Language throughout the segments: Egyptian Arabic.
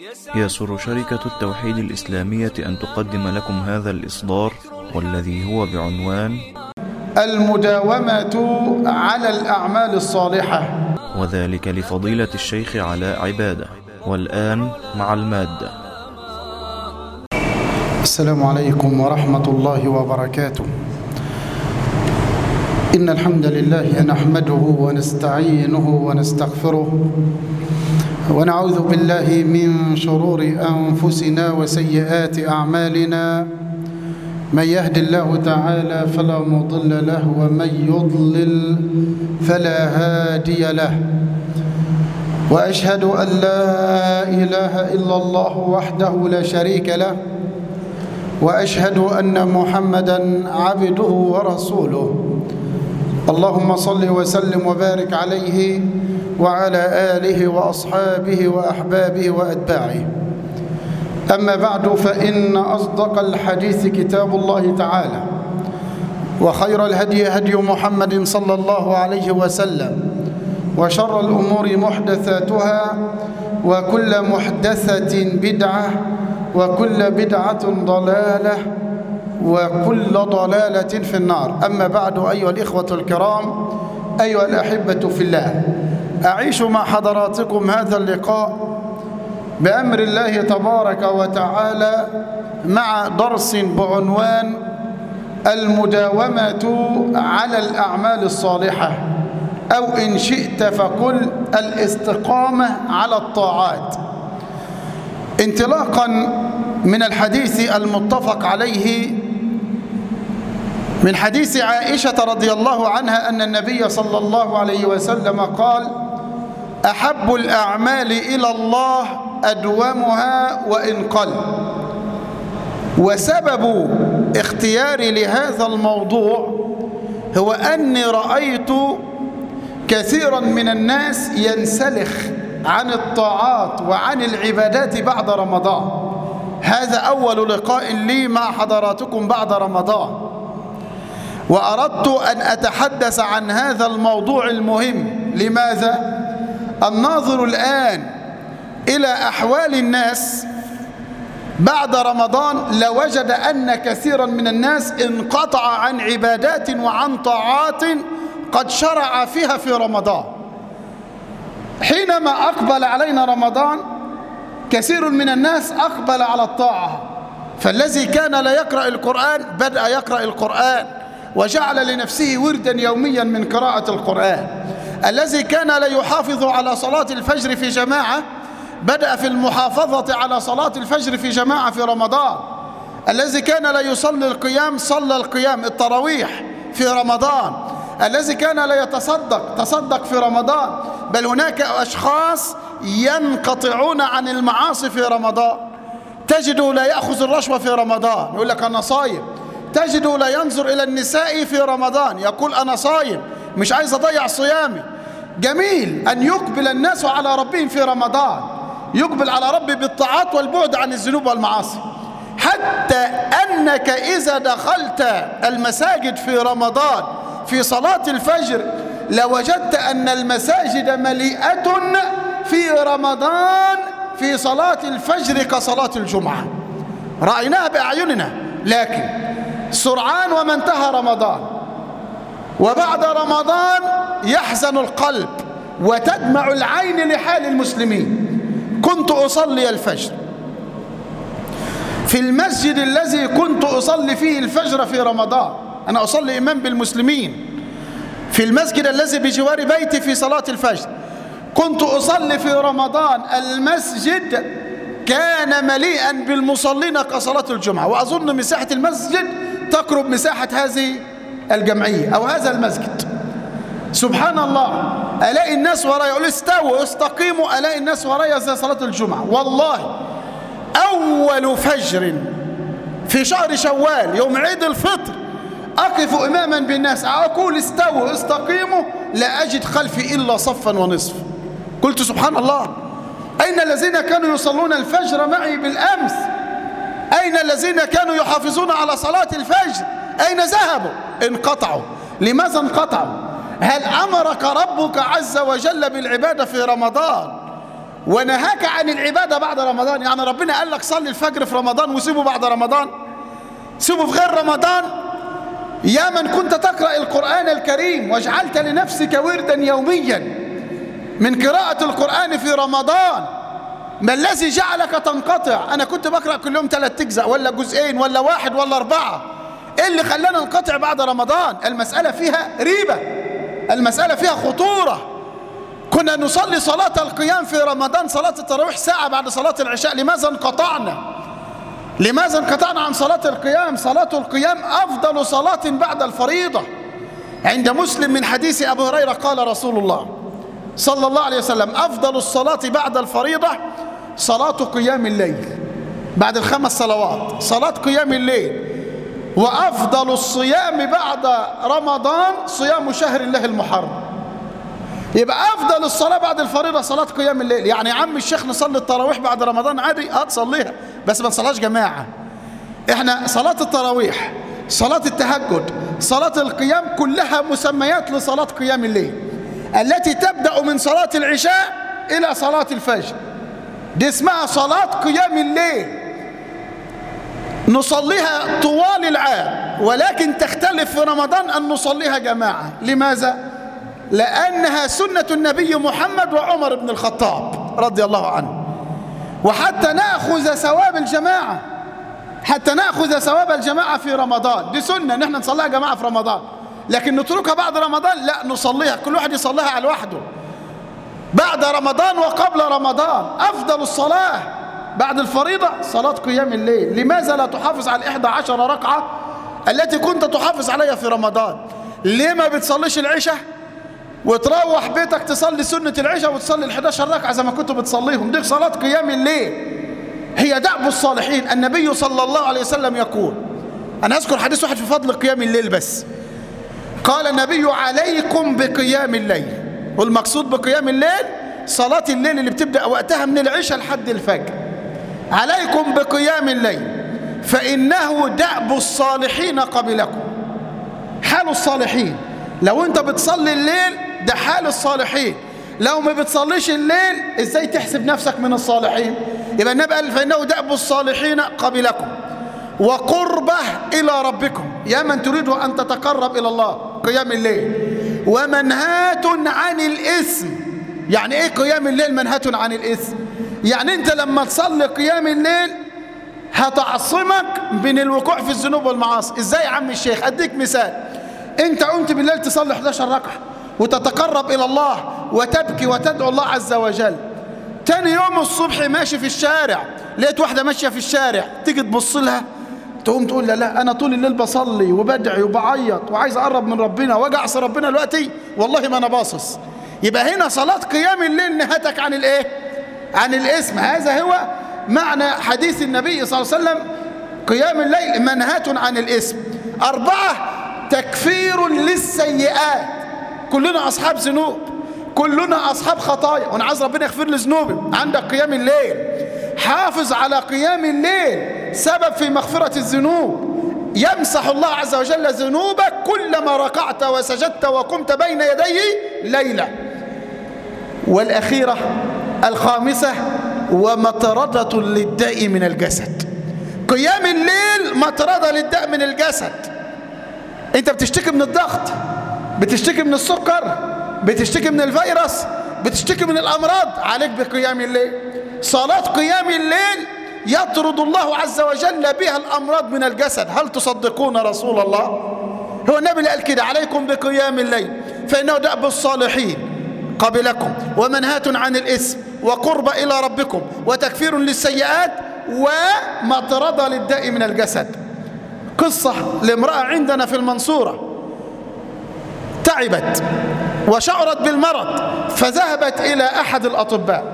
يسر شركة التوحيد الإسلامية أن تقدم لكم هذا الإصدار والذي هو بعنوان المداومة على الأعمال الصالحة وذلك لفضيلة الشيخ علاء عبادة والآن مع المادة السلام عليكم ورحمة الله وبركاته إن الحمد لله نحمده ونستعينه ونستغفره ونعوذ بالله من شرور أنفسنا وسيئات أعمالنا من يهد الله تعالى فلا مضل له ومن يضلل فلا هادي له وأشهد أن لا إله إلا الله وحده لا شريك له وأشهد أن محمدا عبده ورسوله اللهم صل وسلم وبارك عليه وعلى آله وأصحابه وأحبابه وأتباعه أما بعد فإن أصدق الحديث كتاب الله تعالى وخير الهدي هدي محمد صلى الله عليه وسلم وشر الأمور محدثاتها وكل محدثة بدعة وكل بدعة ضلالة وكل ضلالة في النار أما بعد أيها الإخوة الكرام أيها الأحبة في الله أعيش مع حضراتكم هذا اللقاء بأمر الله تبارك وتعالى مع درس بعنوان المداومة على الأعمال الصالحة أو إن شئت فقل الاستقامة على الطاعات انطلاقا من الحديث المتفق عليه من حديث عائشة رضي الله عنها أن النبي صلى الله عليه وسلم قال أحب الأعمال إلى الله أدومها وإن قل وسبب اختياري لهذا الموضوع هو أني رأيت كثيرا من الناس ينسلخ عن الطاعات وعن العبادات بعد رمضان هذا أول لقاء لي مع حضراتكم بعد رمضان وأردت أن أتحدث عن هذا الموضوع المهم لماذا؟ الناظر الآن إلى أحوال الناس بعد رمضان لوجد أن كثيرا من الناس انقطع عن عبادات وعن طاعات قد شرع فيها في رمضان حينما أقبل علينا رمضان كثير من الناس أقبل على الطاعة فالذي كان لا يقرأ القرآن بدأ يقرأ القرآن وجعل لنفسه وردا يوميا من قراءة القرآن الذي كان لا يحافظ على صلاة الفجر في جماعة بدأ في المحافظة على صلاة الفجر في جماعة في رمضان الذي كان لا يصلي القيام صلى القيام التراويح في رمضان الذي كان لا يتصدق تصدق في رمضان بل هناك أشخاص ينقطعون عن المعاصي في رمضان تجده لا يأخذ الرشوة في رمضان يقول لك أنا صايم تجده لا ينظر إلى النساء في رمضان يقول أنا صايم مش عايز أضيع صيامي جميل أن يقبل الناس على ربهم في رمضان يقبل على ربي بالطاعات والبعد عن الذنوب والمعاصي حتى أنك إذا دخلت المساجد في رمضان في صلاة الفجر لوجدت أن المساجد مليئة في رمضان في صلاة الفجر كصلاة الجمعة رأيناها بأعيننا لكن سرعان وما انتهى رمضان وبعد رمضان يحزن القلب وتدمع العين لحال المسلمين كنت أصلي الفجر في المسجد الذي كنت أصلي فيه الفجر في رمضان أنا أصلي إمام بالمسلمين في المسجد الذي بجوار بيتي في صلاة الفجر كنت أصلي في رمضان المسجد كان مليئا بالمصلين كصلاة الجمعة وأظن مساحة المسجد تقرب مساحة هذه الجمعية أو هذا المسجد سبحان الله ألاقي الناس ورايا يقول استووا استقيموا ألاقي الناس ورايا زي صلاة الجمعة والله أول فجر في شهر شوال يوم عيد الفطر أقف إماما بالناس أقول استووا استقيموا لا أجد خلفي إلا صفا ونصف قلت سبحان الله أين الذين كانوا يصلون الفجر معي بالأمس أين الذين كانوا يحافظون على صلاة الفجر أين ذهبوا انقطعوا لماذا انقطعوا هل أمرك ربك عز وجل بالعبادة في رمضان ونهاك عن العبادة بعد رمضان يعني ربنا قال لك صلي الفجر في رمضان وسيبه بعد رمضان سيبه في غير رمضان يا من كنت تقرأ القرآن الكريم واجعلت لنفسك وردا يوميا من قراءة القرآن في رمضان ما الذي جعلك تنقطع أنا كنت بقرأ كل يوم ثلاث تجزأ ولا جزئين ولا واحد ولا أربعة إيه اللي خلانا ننقطع بعد رمضان المسألة فيها ريبة المسألة فيها خطورة كنا نصلي صلاة القيام في رمضان صلاة التراويح ساعة بعد صلاة العشاء لماذا انقطعنا لماذا انقطعنا عن صلاة القيام صلاة القيام أفضل صلاة بعد الفريضة عند مسلم من حديث أبو هريرة قال رسول الله صلى الله عليه وسلم أفضل الصلاة بعد الفريضة صلاة قيام الليل بعد الخمس صلوات صلاة قيام الليل وأفضل الصيام بعد رمضان صيام شهر الله المحرم يبقى أفضل الصلاة بعد الفريضة صلاة قيام الليل يعني يا عم الشيخ نصلي التراويح بعد رمضان عادي اه تصليها بس ما تصلاش جماعة احنا صلاة التراويح صلاة التهجد صلاة القيام كلها مسميات لصلاة قيام الليل التي تبدأ من صلاة العشاء إلى صلاة الفجر دي اسمها صلاة قيام الليل نصليها طوال العام ولكن تختلف في رمضان أن نصليها جماعة لماذا؟ لأنها سنة النبي محمد وعمر بن الخطاب رضي الله عنه وحتى نأخذ ثواب الجماعة حتى نأخذ ثواب الجماعة في رمضان دي سنة نحن نصليها جماعة في رمضان لكن نتركها بعد رمضان لا نصليها كل واحد يصليها على لوحده بعد رمضان وقبل رمضان أفضل الصلاة بعد الفريضة صلاة قيام الليل لماذا لا تحافظ على الإحدى عشر ركعة التي كنت تحافظ عليها في رمضان ليه ما بتصليش العشاء وتروح بيتك تصلي سنة العشاء وتصلي ال11 ركعة زي ما كنتوا بتصليهم دي صلاة قيام الليل هي دعب الصالحين النبي صلى الله عليه وسلم يقول أنا أذكر حديث واحد في فضل قيام الليل بس قال النبي عليكم بقيام الليل والمقصود بقيام الليل صلاة الليل اللي بتبدأ وقتها من العشاء لحد الفجر عليكم بقيام الليل فإنه دأب الصالحين قبلكم حال الصالحين لو انت بتصلي الليل ده حال الصالحين لو ما بتصليش الليل ازاي تحسب نفسك من الصالحين يبقى النبي قال فإنه دأب الصالحين قبلكم وقربه إلى ربكم يا من تريد أن تتقرب إلى الله قيام الليل ومنهات عن الإثم يعني إيه قيام الليل منهات عن الإثم يعني أنت لما تصلي قيام الليل هتعصمك من الوقوع في الذنوب والمعاصي إزاي يا عم الشيخ أديك مثال أنت قمت بالليل تصلي 11 ركعة وتتقرب إلى الله وتبكي وتدعو الله عز وجل تاني يوم الصبح ماشي في الشارع لقيت واحدة ماشية في الشارع تيجي تبص لها تقوم تقول لا لا أنا طول الليل بصلي وبدعي وبعيط وعايز أقرب من ربنا وأجي أعصي ربنا دلوقتي والله ما أنا باصص يبقى هنا صلاة قيام الليل نهتك عن الإيه؟ عن الاسم هذا هو معنى حديث النبي صلى الله عليه وسلم قيام الليل منهات عن الاسم أربعة تكفير للسيئات كلنا أصحاب ذنوب كلنا أصحاب خطايا وأنا عايز ربنا يغفر لي ذنوبي عندك قيام الليل حافظ على قيام الليل سبب في مغفرة الذنوب يمسح الله عز وجل ذنوبك كلما ركعت وسجدت وقمت بين يديه ليلة والأخيرة الخامسة ومطردة للداء من الجسد قيام الليل مطردة للداء من الجسد انت بتشتكي من الضغط بتشتكي من السكر بتشتكي من الفيروس بتشتكي من الأمراض عليك بقيام الليل صلاة قيام الليل يطرد الله عز وجل بها الأمراض من الجسد هل تصدقون رسول الله هو النبي اللي قال كده عليكم بقيام الليل فإنه دأب الصالحين قبلكم ومنهات عن الإثم وقرب إلى ربكم وتكفير للسيئات ومطردة للداء من الجسد قصة لامرأة عندنا في المنصورة تعبت وشعرت بالمرض فذهبت إلى أحد الأطباء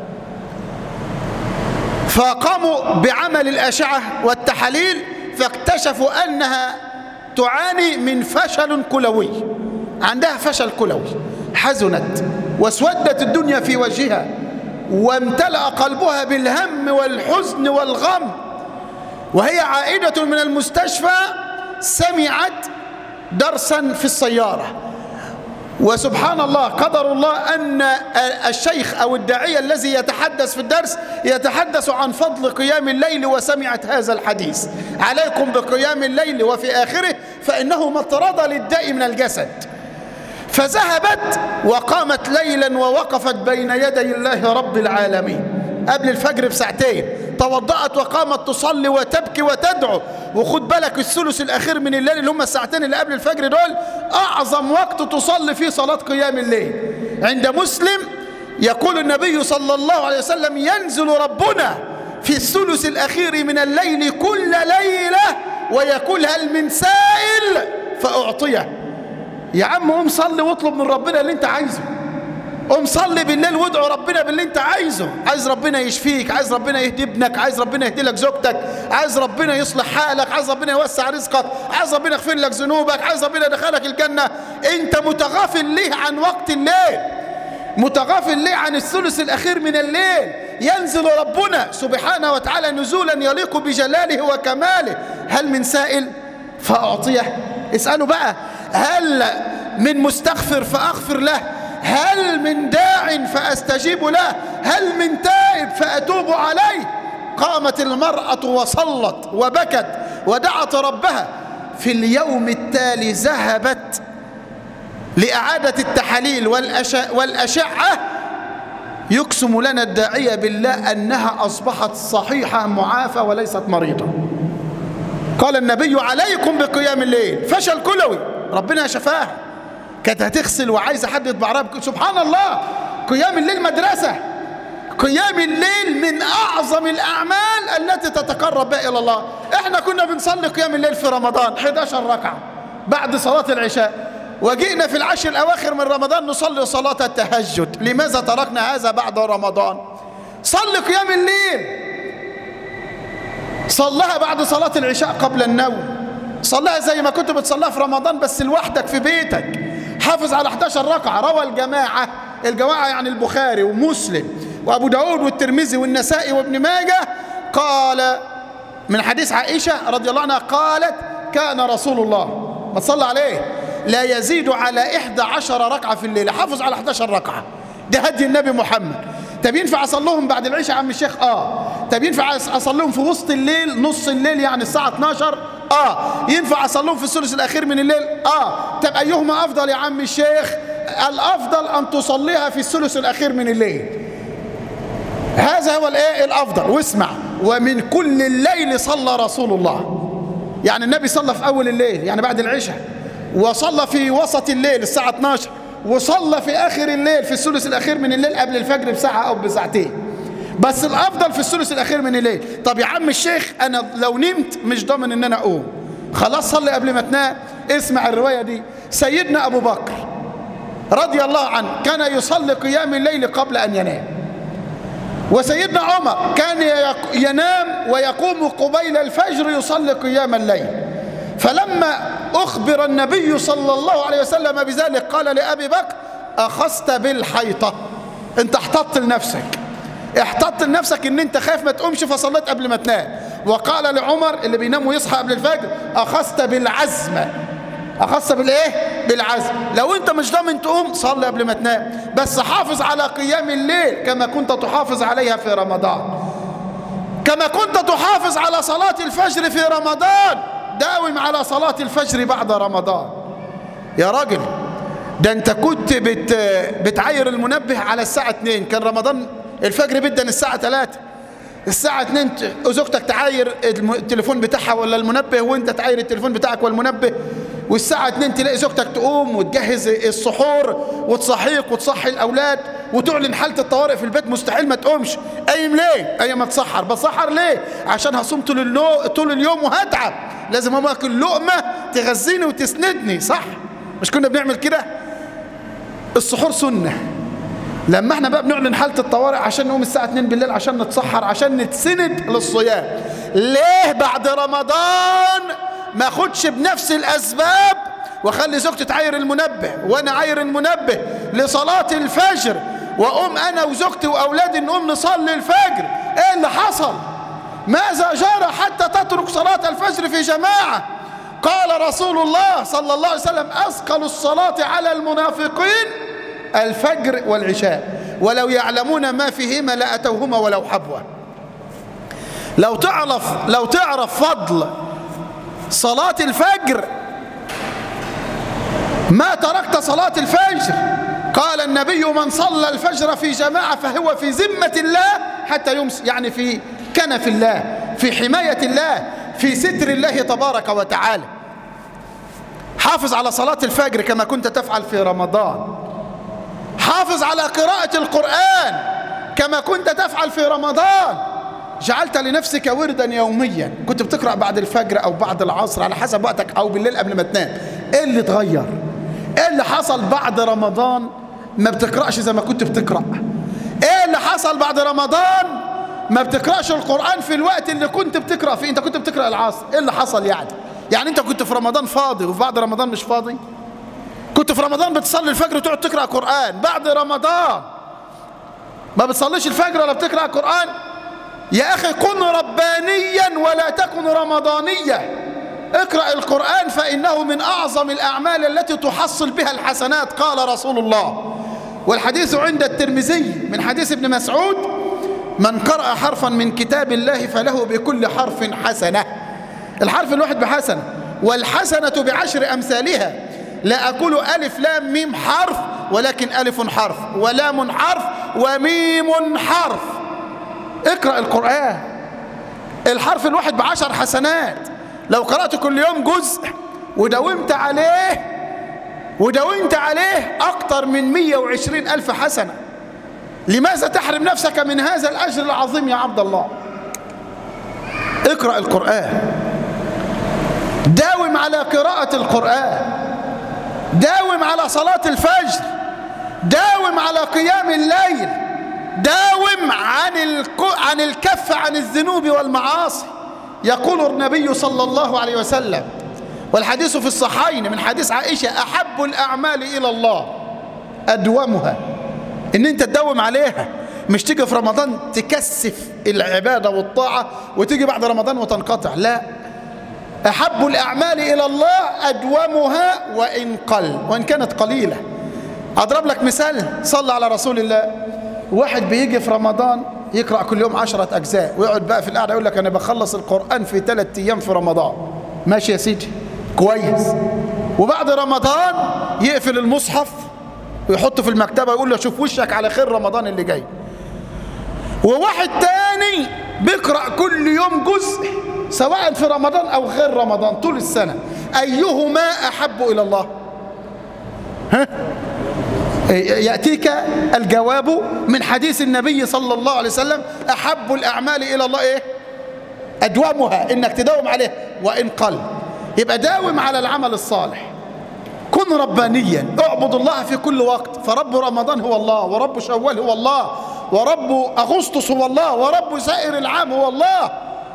فقاموا بعمل الأشعة والتحاليل فاكتشفوا أنها تعاني من فشل كلوي عندها فشل كلوي حزنت واسودت الدنيا في وجهها وامتلأ قلبها بالهم والحزن والغم وهي عائدة من المستشفى سمعت درسا في السيارة وسبحان الله قدر الله أن الشيخ أو الداعية الذي يتحدث في الدرس يتحدث عن فضل قيام الليل وسمعت هذا الحديث عليكم بقيام الليل وفي آخره فإنه مطرد للداء من الجسد فذهبت وقامت ليلا ووقفت بين يدي الله رب العالمين قبل الفجر بساعتين توضأت وقامت تصلي وتبكي وتدعو وخد بالك الثلث الأخير من الليل اللي هم الساعتين اللي قبل الفجر دول أعظم وقت تصلي فيه صلاة قيام الليل عند مسلم يقول النبي صلى الله عليه وسلم ينزل ربنا في الثلث الأخير من الليل كل ليلة ويقول هل من سائل فأعطيه يا عم قوم صلي واطلب من ربنا اللي انت عايزه قوم صلي بالليل وادعو ربنا باللي انت عايزه عايز ربنا يشفيك عايز ربنا يهدي ابنك عايز ربنا يهدي لك زوجتك عايز ربنا يصلح حالك عايز ربنا يوسع رزقك عايز ربنا يغفر لك ذنوبك عايز ربنا يدخلك الجنة انت متغافل ليه عن وقت الليل متغافل ليه عن الثلث الأخير من الليل ينزل ربنا سبحانه وتعالى نزولا يليق بجلاله وكماله هل من سائل فأعطيه اسألوا بقى هل من مستغفر فأغفر له هل من داع فأستجيب له هل من تائب فأتوب عليه قامت المرأة وصلت وبكت ودعت ربها في اليوم التالي ذهبت لإعادة التحاليل والأشعة يقسم لنا الداعية بالله أنها أصبحت صحيحة معافى وليست مريضة قال النبي عليكم بقيام الليل فشل كلوي ربنا شفاها كانت هتغسل وعايزة حد يطبع رب سبحان الله قيام الليل مدرسة قيام الليل من أعظم الأعمال التي تتقرب بها إلى الله احنا كنا بنصلي قيام الليل في رمضان 11 ركعة بعد صلاة العشاء وجئنا في العشر الأواخر من رمضان نصلي صلاة التهجد لماذا تركنا هذا بعد رمضان صلي قيام الليل صلها بعد صلاة العشاء قبل النوم صلها زي ما كنت بتصليها في رمضان بس لوحدك في بيتك حافظ على 11 ركعة روى الجماعة الجماعة يعني البخاري ومسلم وأبو داود والترمذي والنسائي وابن ماجه قال من حديث عائشة رضي الله عنها قالت كان رسول الله ما تصلى عليه لا يزيد على إحدى عشر ركعة في الليل حافظ على 11 ركعة ده هدي النبي محمد طب ينفع اصليهم بعد العشاء يا عم الشيخ اه طب ينفع اصليهم في وسط الليل نص الليل يعني الساعه 12 اه ينفع اصليهم في الثلث الاخير من الليل اه طب ايهما افضل يا عم الشيخ الافضل ان تصليها في الثلث الاخير من الليل هذا هو الايه الافضل واسمع ومن كل الليل صلى رسول الله يعني النبي صلى في اول الليل يعني بعد العشاء وصلى في وسط الليل الساعه 12 وصلى في آخر الليل في الثلث الأخير من الليل قبل الفجر بساعة أو بساعتين بس الأفضل في الثلث الأخير من الليل طب يا عم الشيخ أنا لو نمت مش ضامن إن أنا أقوم خلاص صلي قبل ما تنام اسمع الرواية دي سيدنا أبو بكر رضي الله عنه كان يصلي قيام الليل قبل أن ينام وسيدنا عمر كان ينام ويقوم قبيل الفجر يصلي قيام الليل فلما أخبر النبي صلى الله عليه وسلم بذلك قال لأبي بكر أخذت بالحيطة انت احتطت لنفسك احتطت لنفسك ان انت خايف ما تقومش فصليت قبل ما تنام وقال لعمر اللي بينام ويصحى قبل الفجر أخذت بالعزم أخذت بالإيه؟ بالعزم لو أنت مش ضامن تقوم صلي قبل ما تنام بس حافظ على قيام الليل كما كنت تحافظ عليها في رمضان كما كنت تحافظ على صلاة الفجر في رمضان داوم على صلاة الفجر بعد رمضان يا راجل ده انت كنت بت بتعاير المنبه على الساعة 2 كان رمضان الفجر بدن الساعة 3 الساعة 2 زوجتك تعاير التليفون بتاعها ولا المنبه وانت تعاير التليفون بتاعك والمنبه والساعة 2 تلاقي زوجتك تقوم وتجهز السحور وتصحيك وتصحي الأولاد وتعلن حالة الطوارئ في البيت مستحيل ما تقومش قايم ليه؟ قايم ما تصحر بصحر ليه؟ عشان هصوم طول, اللو... طول اليوم وهتعب لازم أقوم أكل لقمة تغذيني وتسندني صح؟ مش كنا بنعمل كده؟ السحور سنة لما احنا بقى بنعلن حالة الطوارئ عشان نقوم الساعة 2 بالليل عشان نتسحر عشان نتسند للصيام ليه بعد رمضان ما اخدش بنفس الأسباب واخلي زوجتي تعاير المنبه وانا عاير المنبه لصلاة الفجر واقوم انا وزوجتي واولادي نقوم نصلي الفجر ايه اللي حصل ماذا جرى حتى تترك صلاة الفجر في جماعة قال رسول الله صلى الله عليه وسلم أثقل الصلاة على المنافقين الفجر والعشاء ولو يعلمون ما فيهما لأتوهما ولو حبوا لو تعرف لو تعرف فضل صلاة الفجر ما تركت صلاة الفجر قال النبي من صلى الفجر في جماعة فهو في ذمة الله حتى يمس يعني في كنف الله في حماية الله في ستر الله تبارك وتعالى حافظ على صلاة الفجر كما كنت تفعل في رمضان حافظ على قراءة القرآن كما كنت تفعل في رمضان جعلت لنفسك وردا يوميا كنت بتقرأ بعد الفجر أو بعد العصر على حسب وقتك أو بالليل قبل ما تنام إيه اللي اتغير إيه اللي حصل بعد رمضان ما بتقرأش زي ما كنت بتقرأ إيه اللي حصل بعد رمضان ما بتقرأش القرآن في الوقت اللي كنت بتقرأ فيه أنت كنت بتقرأ العصر إيه اللي حصل يعني يعني أنت كنت في رمضان فاضي وفي بعد رمضان مش فاضي كنت في رمضان بتصلي الفجر وتقعد تقرأ قرآن بعد رمضان ما بتصليش الفجر ولا بتقرأ قرآن يا أخي كن ربانيا ولا تكن رمضانيا اقرأ القرآن فإنه من أعظم الأعمال التي تحصل بها الحسنات قال رسول الله والحديث عند الترمذي من حديث ابن مسعود من قرأ حرفا من كتاب الله فله بكل حرف حسنة الحرف الواحد بحسنة والحسنة بعشر أمثالها لا أقول ألف لام ميم حرف ولكن ألف حرف ولام حرف وميم حرف اقرأ القرآن الحرف الواحد بعشر حسنات لو قرأت كل يوم جزء وداومت عليه وداومت عليه أكتر من 120 ألف حسنة لماذا تحرم نفسك من هذا الأجر العظيم يا عبد الله اقرأ القرآن داوم على قراءة القرآن داوم على صلاة الفجر داوم على قيام الليل داوم عن عن الكف عن الذنوب والمعاصي يقول النبي صلى الله عليه وسلم والحديث في الصحيحين من حديث عائشة أحب الأعمال إلى الله أدومها إن أنت تداوم عليها مش تيجي في رمضان تكثف العبادة والطاعة وتيجي بعد رمضان وتنقطع لا أحب الأعمال إلى الله أدومها وإن قل وإن كانت قليلة أضرب لك مثال صلى على رسول الله واحد بيجي في رمضان يقرأ كل يوم عشرة أجزاء ويقعد بقى في القعدة يقول لك أنا بخلص القرآن في ثلاثة أيام في رمضان ماشي يا سيدي كويس وبعد رمضان يقفل المصحف ويحطه في المكتبة يقول له شوف وشك على خير رمضان اللي جاي وواحد تاني بيقرأ كل يوم جزء سواء في رمضان أو غير رمضان طول السنة أيهما أحب إلى الله ها؟ يأتيك الجواب من حديث النبي صلى الله عليه وسلم أحب الأعمال إلى الله إيه أدومها إنك تداوم عليه وإن قل يبقى داوم على العمل الصالح كن ربانيا اعبد الله في كل وقت فرب رمضان هو الله ورب شوال هو الله ورب أغسطس هو الله ورب سائر العام هو الله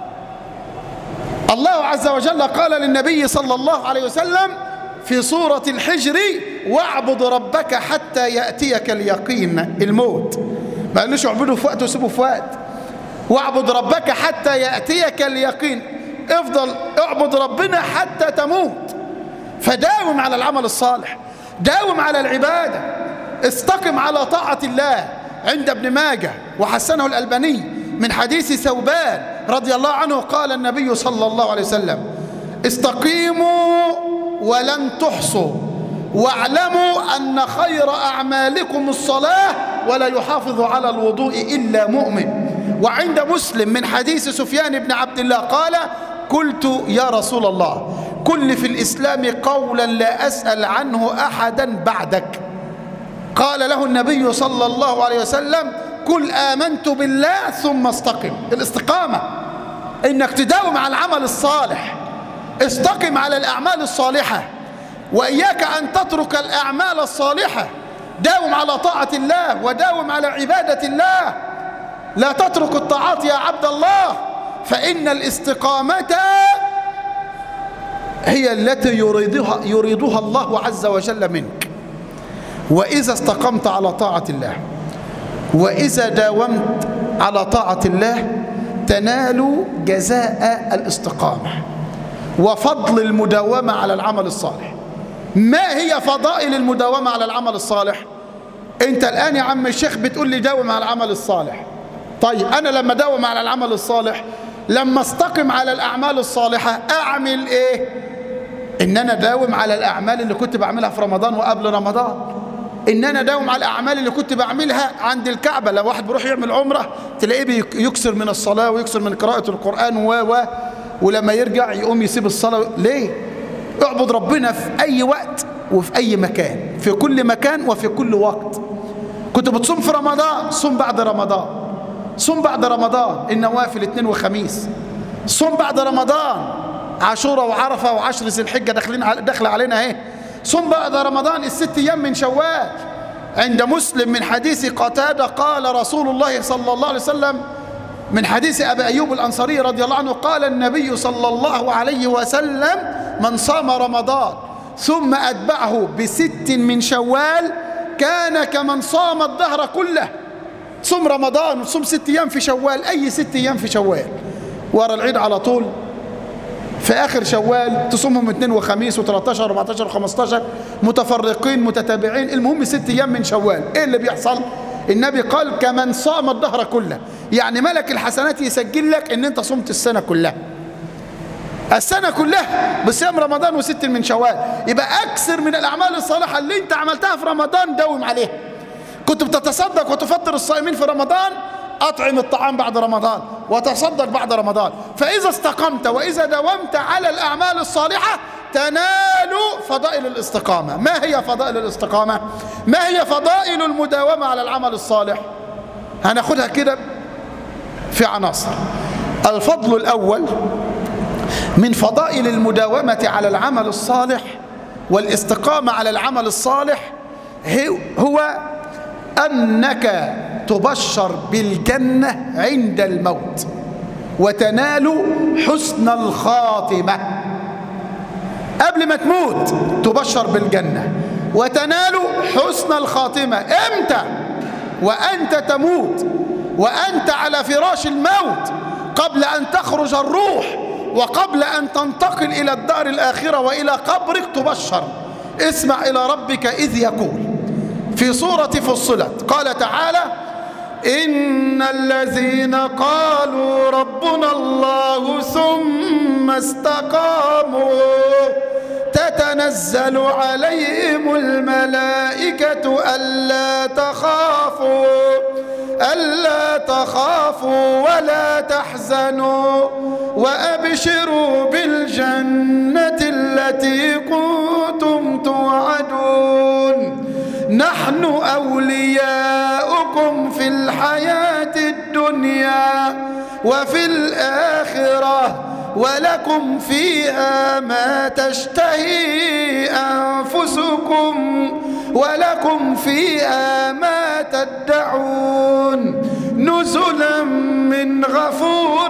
الله عز وجل قال للنبي صلى الله عليه وسلم في سورة الحجر واعبد ربك حتى يأتيك اليقين الموت ما قالوش اعبده في وقت وسيبه في وقت واعبد ربك حتى يأتيك اليقين افضل اعبد ربنا حتى تموت فداوم على العمل الصالح داوم على العبادة استقم على طاعة الله عند ابن ماجه وحسنه الألباني من حديث ثوبان رضي الله عنه قال النبي صلى الله عليه وسلم استقيموا ولن تحصوا واعلموا أن خير أعمالكم الصلاة ولا يحافظ على الوضوء إلا مؤمن وعند مسلم من حديث سفيان بن عبد الله قال قلت يا رسول الله كل في الإسلام قولا لا أسأل عنه أحدا بعدك قال له النبي صلى الله عليه وسلم قل آمنت بالله ثم استقم الاستقامة إنك تداوم على العمل الصالح استقم على الأعمال الصالحة وإياك أن تترك الأعمال الصالحة داوم على طاعة الله وداوم على عبادة الله لا تترك الطاعات يا عبد الله فإن الاستقامة هي التي يريدها, يريدها الله عز وجل منك وإذا استقمت على طاعة الله وإذا داومت على طاعة الله تنال جزاء الاستقامة وفضل المداومة على العمل الصالح ما هي فضائل المداومة على العمل الصالح انت الآن يا عم الشيخ بتقول لي داوم على العمل الصالح طيب أنا لما داوم على العمل الصالح لما استقم على الأعمال الصالحة أعمل إيه إن أنا داوم على الأعمال اللي كنت بعملها في رمضان وقبل رمضان إن أنا داوم على الأعمال اللي كنت بعملها عند الكعبة لو واحد بيروح يعمل عمرة تلاقيه يكسر من الصلاة ويكسر من قراءة القرآن و و ولما يرجع يقوم يسيب الصلاة ليه؟ اعبد ربنا في أي وقت وفي أي مكان في كل مكان وفي كل وقت كنت بتصوم في رمضان صوم بعد رمضان صوم بعد رمضان النوافل اثنين وخميس صوم بعد رمضان عاشوراء وعرفة وعشر ذي الحجة داخلين داخله علينا اهي صوم بعد رمضان الست ايام من شوال عند مسلم من حديث قتادة قال رسول الله صلى الله عليه وسلم من حديث أبي أيوب الأنصاري رضي الله عنه قال النبي صلى الله عليه وسلم من صام رمضان ثم أتبعه بست من شوال كان كمن صام الدهر كله صوم رمضان وصوم ست أيام في شوال أي ست أيام في شوال ورا العيد على طول في آخر شوال تصومهم اثنين وخميس و13 و14 و15 متفرقين متتابعين المهم ست أيام من شوال إيه اللي بيحصل النبي قال كمن صام الدهر كله يعني ملك الحسنات يسجل لك ان انت صمت السنة كلها السنة كلها بصيام رمضان وست من شوال يبقى أكثر من الأعمال الصالحة اللي أنت عملتها في رمضان داوم عليها كنت بتتصدق وتفطر الصائمين في رمضان أطعم الطعام بعد رمضان وتصدق بعد رمضان فإذا استقمت وإذا داومت على الأعمال الصالحة تنال فضائل الاستقامة ما هي فضائل الاستقامة؟ ما هي فضائل المداومة على العمل الصالح؟ هناخدها كده في عناصر الفضل الأول من فضائل المداومة على العمل الصالح والاستقامة على العمل الصالح هو أنك تبشر بالجنة عند الموت وتنال حسن الخاتمة قبل ما تموت تبشر بالجنة وتنال حسن الخاتمة امتى وأنت تموت وأنت على فراش الموت قبل أن تخرج الروح وقبل أن تنتقل إلى الدار الآخرة وإلى قبرك تبشر اسمع إلى ربك إذ يقول في سورة فصلت قال تعالى إن الذين قالوا ربنا الله ثم استقاموا تتنزل عليهم الملائكة ألا تخافوا ألا تخافوا ولا تحزنوا وأبشروا بالجنة التي كنتم توعدون نحن أولياؤكم في الحياة الدنيا وفي الآخرة ولكم فيها ما تشتهي أنفسكم ولكم فيها ما تدعون نزلا من غفور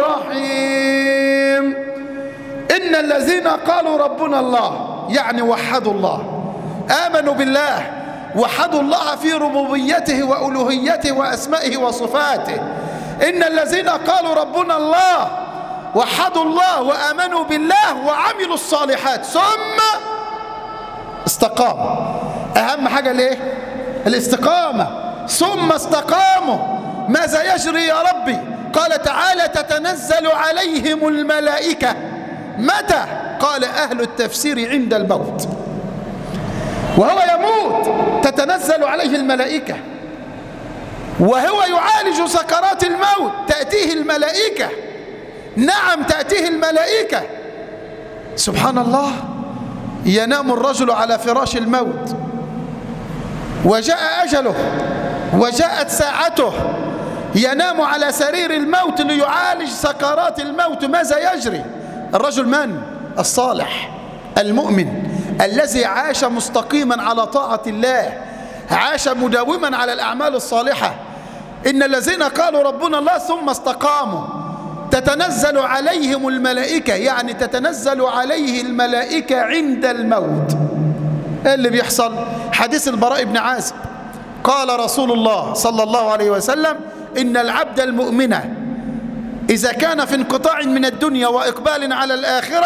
رحيم إن الذين قالوا ربنا الله يعني وحدوا الله آمنوا بالله وحدوا الله في ربوبيته وألوهيته وأسمائه وصفاته إن الذين قالوا ربنا الله وحدوا الله وآمنوا بالله وعملوا الصالحات ثم استقاموا أهم حاجة ليه الاستقامة ثم استقاموا ماذا يجري يا ربي قال تعالى تتنزل عليهم الملائكة متى قال أهل التفسير عند الموت وهو يموت تتنزل عليه الملائكة وهو يعالج سكرات الموت تأتيه الملائكة نعم تأتيه الملائكة سبحان الله ينام الرجل على فراش الموت وجاء أجله وجاءت ساعته ينام على سرير الموت ليعالج سكرات الموت ماذا يجري الرجل من الصالح المؤمن الذي عاش مستقيما على طاعة الله عاش مداوما على الأعمال الصالحة إن الذين قالوا ربنا الله ثم استقاموا تتنزل عليهم الملائكة يعني تتنزل عليه الملائكة عند الموت ايه اللي بيحصل حديث البراء بن عازب قال رسول الله صلى الله عليه وسلم إن العبد المؤمن إذا كان في انقطاع من الدنيا وإقبال على الآخرة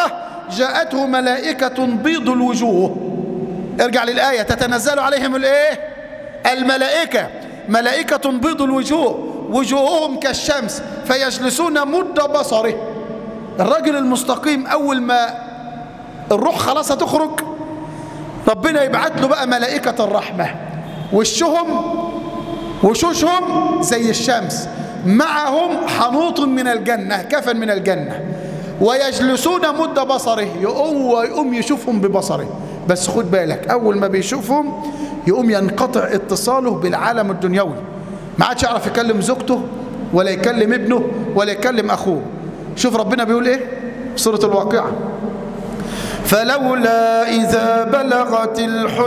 جاءته ملائكة بيض الوجوه ارجع للآية تتنزل عليهم الايه الملائكة ملائكة بيض الوجوه وجوههم كالشمس فيجلسون مد بصره الرجل المستقيم أول ما الروح خلاص هتخرج ربنا يبعت له بقى ملائكة الرحمة وشهم وشوشهم زي الشمس معهم حنوط من الجنة كفن من الجنة ويجلسون مد بصره يقوم ويقوم يشوفهم ببصره بس خد بالك أول ما بيشوفهم يقوم ينقطع اتصاله بالعالم الدنيوي ما عادش يعرف يكلم زوجته ولا يكلم ابنه ولا يكلم أخوه شوف ربنا بيقول إيه في سورة الواقعة فلولا إذا بلغت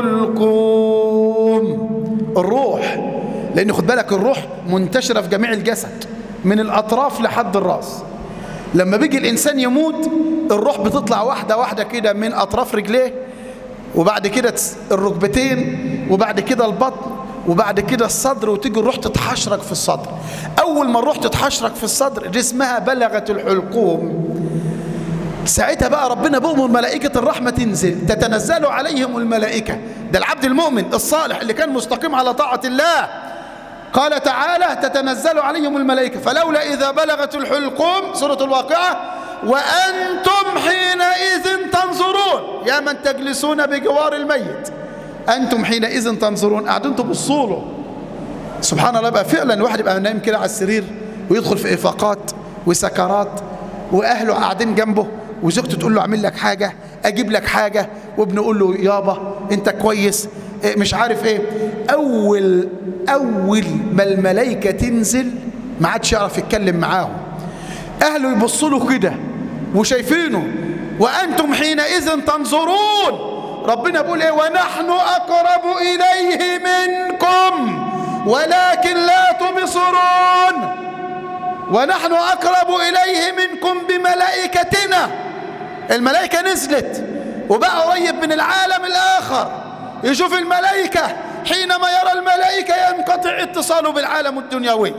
الحلقوم الروح لأن خد بالك الروح منتشرة في جميع الجسد من الأطراف لحد الرأس لما بيجي الإنسان يموت الروح بتطلع واحدة واحدة كده من أطراف رجليه وبعد كده الركبتين وبعد كده البطن وبعد كده الصدر وتيجي الروح تتحشرك في الصدر أول ما الروح تتحشرك في الصدر دي اسمها بلغت الحلقوم ساعتها بقى ربنا بأمر ملائكة الرحمة تنزل تتنزل عليهم الملائكة ده العبد المؤمن الصالح اللي كان مستقيم على طاعة الله قال تعالى تتنزل عليهم الملائكة فلولا إذا بلغت الحلقوم سورة الواقعة وأنتم حينئذ تنظرون يا من تجلسون بجوار الميت أنتم حينئذ تنظرون قاعدين تبصوا له سبحان الله بقى فعلا واحد يبقى نايم كده على السرير ويدخل في إفاقات وسكرات وأهله قاعدين جنبه وزوجته تقول له اعمل لك حاجة أجيب لك حاجة وابنه يقول له يابا أنت كويس مش عارف ايه أول أول ما الملائكة تنزل ما عادش يعرف يتكلم معاهم أهله يبصوا له كده وشايفينه وأنتم حينئذ تنظرون ربنا بيقول ايه ونحن أقرب إليه منكم ولكن لا تبصرون ونحن أقرب إليه منكم بملائكتنا الملائكة نزلت وبقى قريب من العالم الآخر يشوف الملائكة حينما يرى الملائكة ينقطع اتصاله بالعالم الدنيوي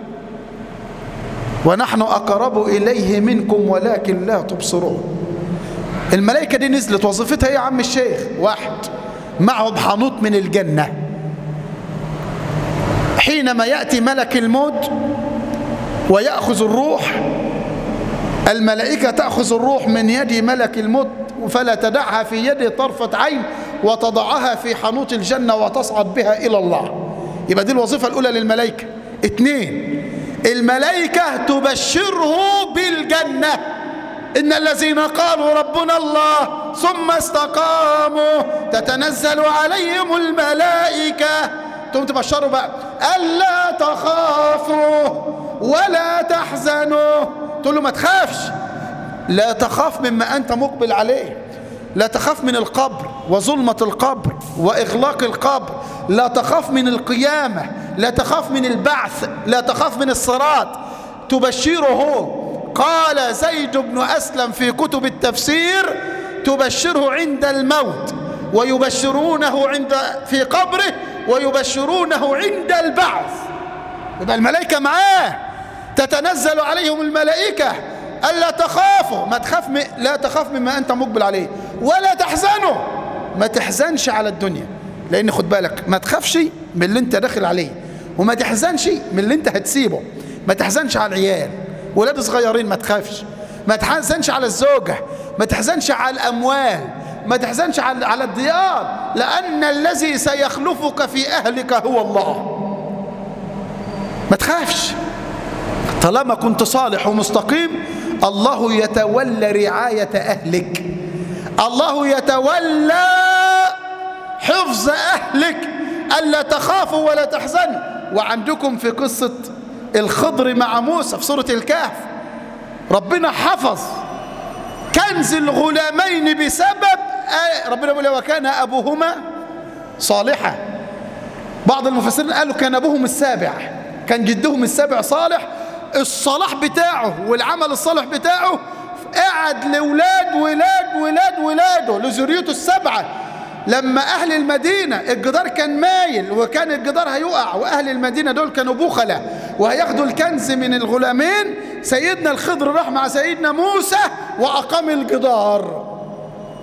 ونحن أقرب إليه منكم ولكن لا تبصرون الملائكة دي نزلت وظيفتها ايه يا عم الشيخ واحد معهم حنوط من الجنة حينما يأتي ملك الموت ويأخذ الروح الملائكة تأخذ الروح من يد ملك الموت فلا تدعها في يده طرفة عين وتضعها في حنوط الجنة وتصعد بها إلى الله يبقى دي الوظيفة الأولى للملائكة اثنين الملائكة تبشره بالجنة إن الذين قالوا ربنا الله ثم استقاموا تتنزل عليهم الملائكة تقوم تبشروا بقى ألا تخافوا ولا تحزنوا تقول له ما تخافش لا تخاف مما أنت مقبل عليه لا تخاف من القبر وظلمة القبر وإغلاق القبر لا تخاف من القيامة لا تخاف من البعث لا تخاف من الصراط تبشره قال زيد بن أسلم في كتب التفسير تبشره عند الموت ويبشرونه عند في قبره ويبشرونه عند البعث يبقى الملائكة معاه تتنزل عليهم الملائكة ألا تخافوا ما تخاف م... لا تخاف مما أنت مقبل عليه ولا تحزنوا ما تحزنش على الدنيا لأن خد بالك ما تخافش من اللي أنت داخل عليه وما تحزنش من اللي أنت هتسيبه ما تحزنش على العيال ولاد صغيرين ما تخافش ما تحزنش على الزوجة ما تحزنش على الأموال ما تحزنش على على الديار لأن الذي سيخلفك في أهلك هو الله ما تخافش طالما كنت صالح ومستقيم الله يتولى رعاية أهلك الله يتولى حفظ أهلك ألا تخافوا ولا تحزنوا وعندكم في قصة الخضر مع موسى في سورة الكهف ربنا حفظ كنز الغلامين بسبب آية ربنا يقول وكان أبوهما صالحا بعض المفسرين قالوا كان أبوهم السابع كان جدهم السابع صالح الصلاح بتاعه والعمل الصالح بتاعه قعد لولاد ولاد ولاد ولاده لذريته السبعة لما أهل المدينة الجدار كان مايل وكان الجدار هيقع وأهل المدينة دول كانوا بخلة وهياخدوا الكنز من الغلامين سيدنا الخضر راح مع سيدنا موسى وأقام الجدار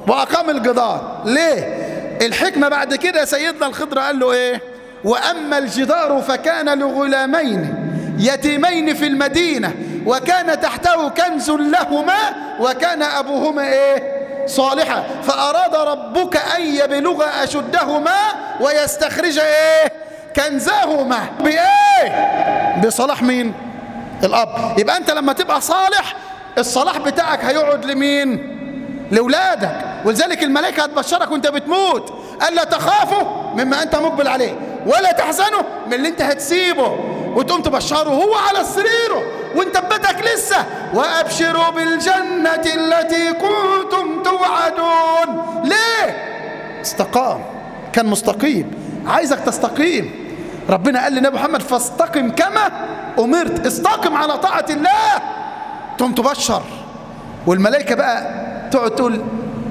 وأقام الجدار ليه الحكمة بعد كده سيدنا الخضر قال له إيه وأما الجدار فكان لغلامين يتيمين في المدينة وكان تحته كنز لهما وكان أبوهما إيه صالحا فأراد ربك أن يبلغ أشدهما ويستخرج إيه كنزهما بإيه بصلاح مين الأب يبقى أنت لما تبقى صالح الصلاح بتاعك هيقعد لمين لأولادك ولذلك الملائكة هتبشرك وانت بتموت ألا تخافوا مما أنت مقبل عليه ولا تحزنوا من اللي انت هتسيبه وتقوم تبشره هو على سريره وانت ببيتك لسه وأبشروا بالجنة التي كنتم توعدون ليه استقام كان مستقيم عايزك تستقيم ربنا قال لنبي محمد فاستقم كما أمرت استقم على طاعة الله تقوم تبشر والملائكة بقى تقعد تقول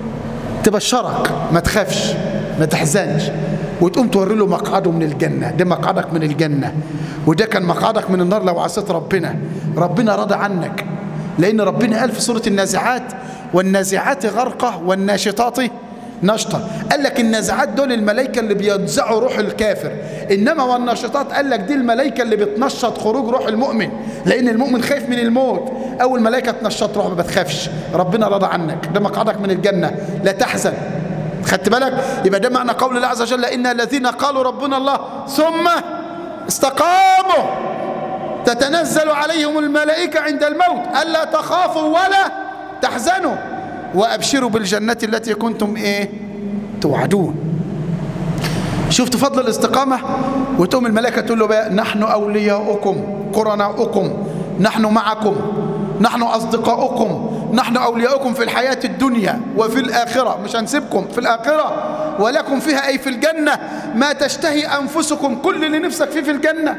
تبشرك ما تخافش ما تحزنش وتقوم توري له مقعده من الجنة ده مقعدك من الجنة وده كان مقعدك من النار لو عصيت ربنا ربنا رضى عنك لأن ربنا قال في سورة النازعات والنازعات غرقة والناشطات نشطة قال لك النازعات دول الملائكة اللي بينزعوا روح الكافر إنما والناشطات قال لك دي الملائكة اللي بتنشط خروج روح المؤمن لأن المؤمن خايف من الموت أول ملائكة تنشط روح ما بتخافش ربنا رضى عنك ده مقعدك من الجنة لا تحزن خدت بالك يبقى ده معنى قول الله عز وجل إن الذين قالوا ربنا الله ثم استقاموا تتنزل عليهم الملائكة عند الموت ألا تخافوا ولا تحزنوا وأبشروا بالجنة التي كنتم إيه توعدون شفت فضل الاستقامة وتقوم الملائكة تقول له بقى نحن أولياؤكم قرناؤكم نحن معكم نحن أصدقاؤكم نحن أولياؤكم في الحياة الدنيا وفي الآخرة مش هنسيبكم في الآخرة ولكم فيها أي في الجنة ما تشتهي أنفسكم كل اللي نفسك فيه في الجنة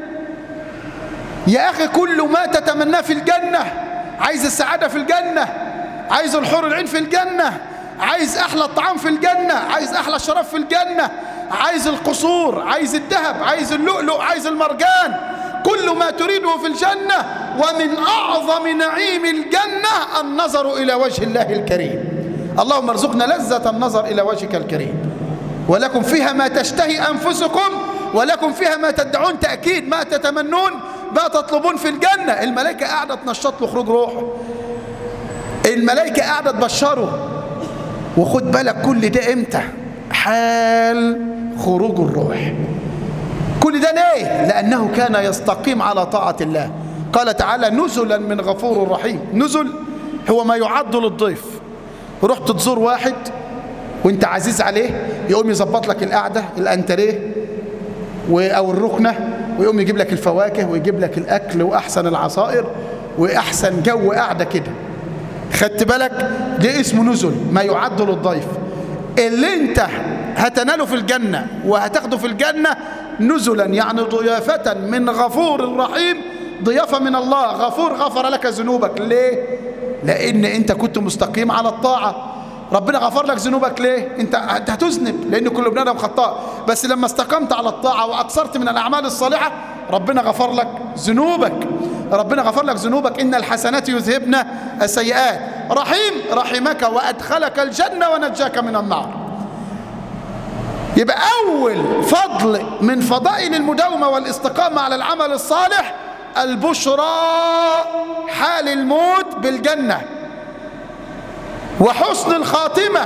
يا أخي كل ما تتمناه في الجنة عايز السعادة في الجنة عايز الحور العين في الجنة عايز أحلى الطعام في الجنة عايز أحلى الشراب في الجنة عايز القصور عايز الذهب عايز اللؤلؤ عايز المرجان كل ما تريده في الجنة ومن أعظم نعيم الجنة النظر إلى وجه الله الكريم اللهم ارزقنا لذة النظر إلى وجهك الكريم ولكم فيها ما تشتهي أنفسكم ولكم فيها ما تدعون تأكيد ما تتمنون ما تطلبون في الجنة الملائكة قاعدة تنشط له خروج روحه الملائكة قاعدة تبشره وخد بالك كل ده امتى حال خروج الروح كل ده ليه لأنه كان يستقيم على طاعة الله قال تعالى نزلا من غفور رحيم نزل هو ما يعد للضيف رحت تزور واحد وانت عزيز عليه يقوم يظبط لك القعدة الانتريه او الركنة ويقوم يجيب لك الفواكه ويجيب لك الاكل واحسن العصائر واحسن جو قاعدة كده خدت بالك ده اسمه نزل ما يعد للضيف اللي انت هتناله في الجنة وهتاخده في الجنة نزلا يعني ضيافة من غفور رحيم ضيافة من الله غفور غفر لك ذنوبك ليه لان انت كنت مستقيم على الطاعة ربنا غفر لك ذنوبك ليه انت هتذنب لان كل ابن ادم خطاء بس لما استقمت على الطاعة واكثرت من الاعمال الصالحة ربنا غفر لك ذنوبك ربنا غفر لك ذنوبك ان الحسنات يذهبن السيئات رحيم رحمك وادخلك الجنة ونجاك من النار يبقى أول فضل من فضائل المداومة والاستقامة على العمل الصالح البشرى حال الموت بالجنة وحسن الخاتمة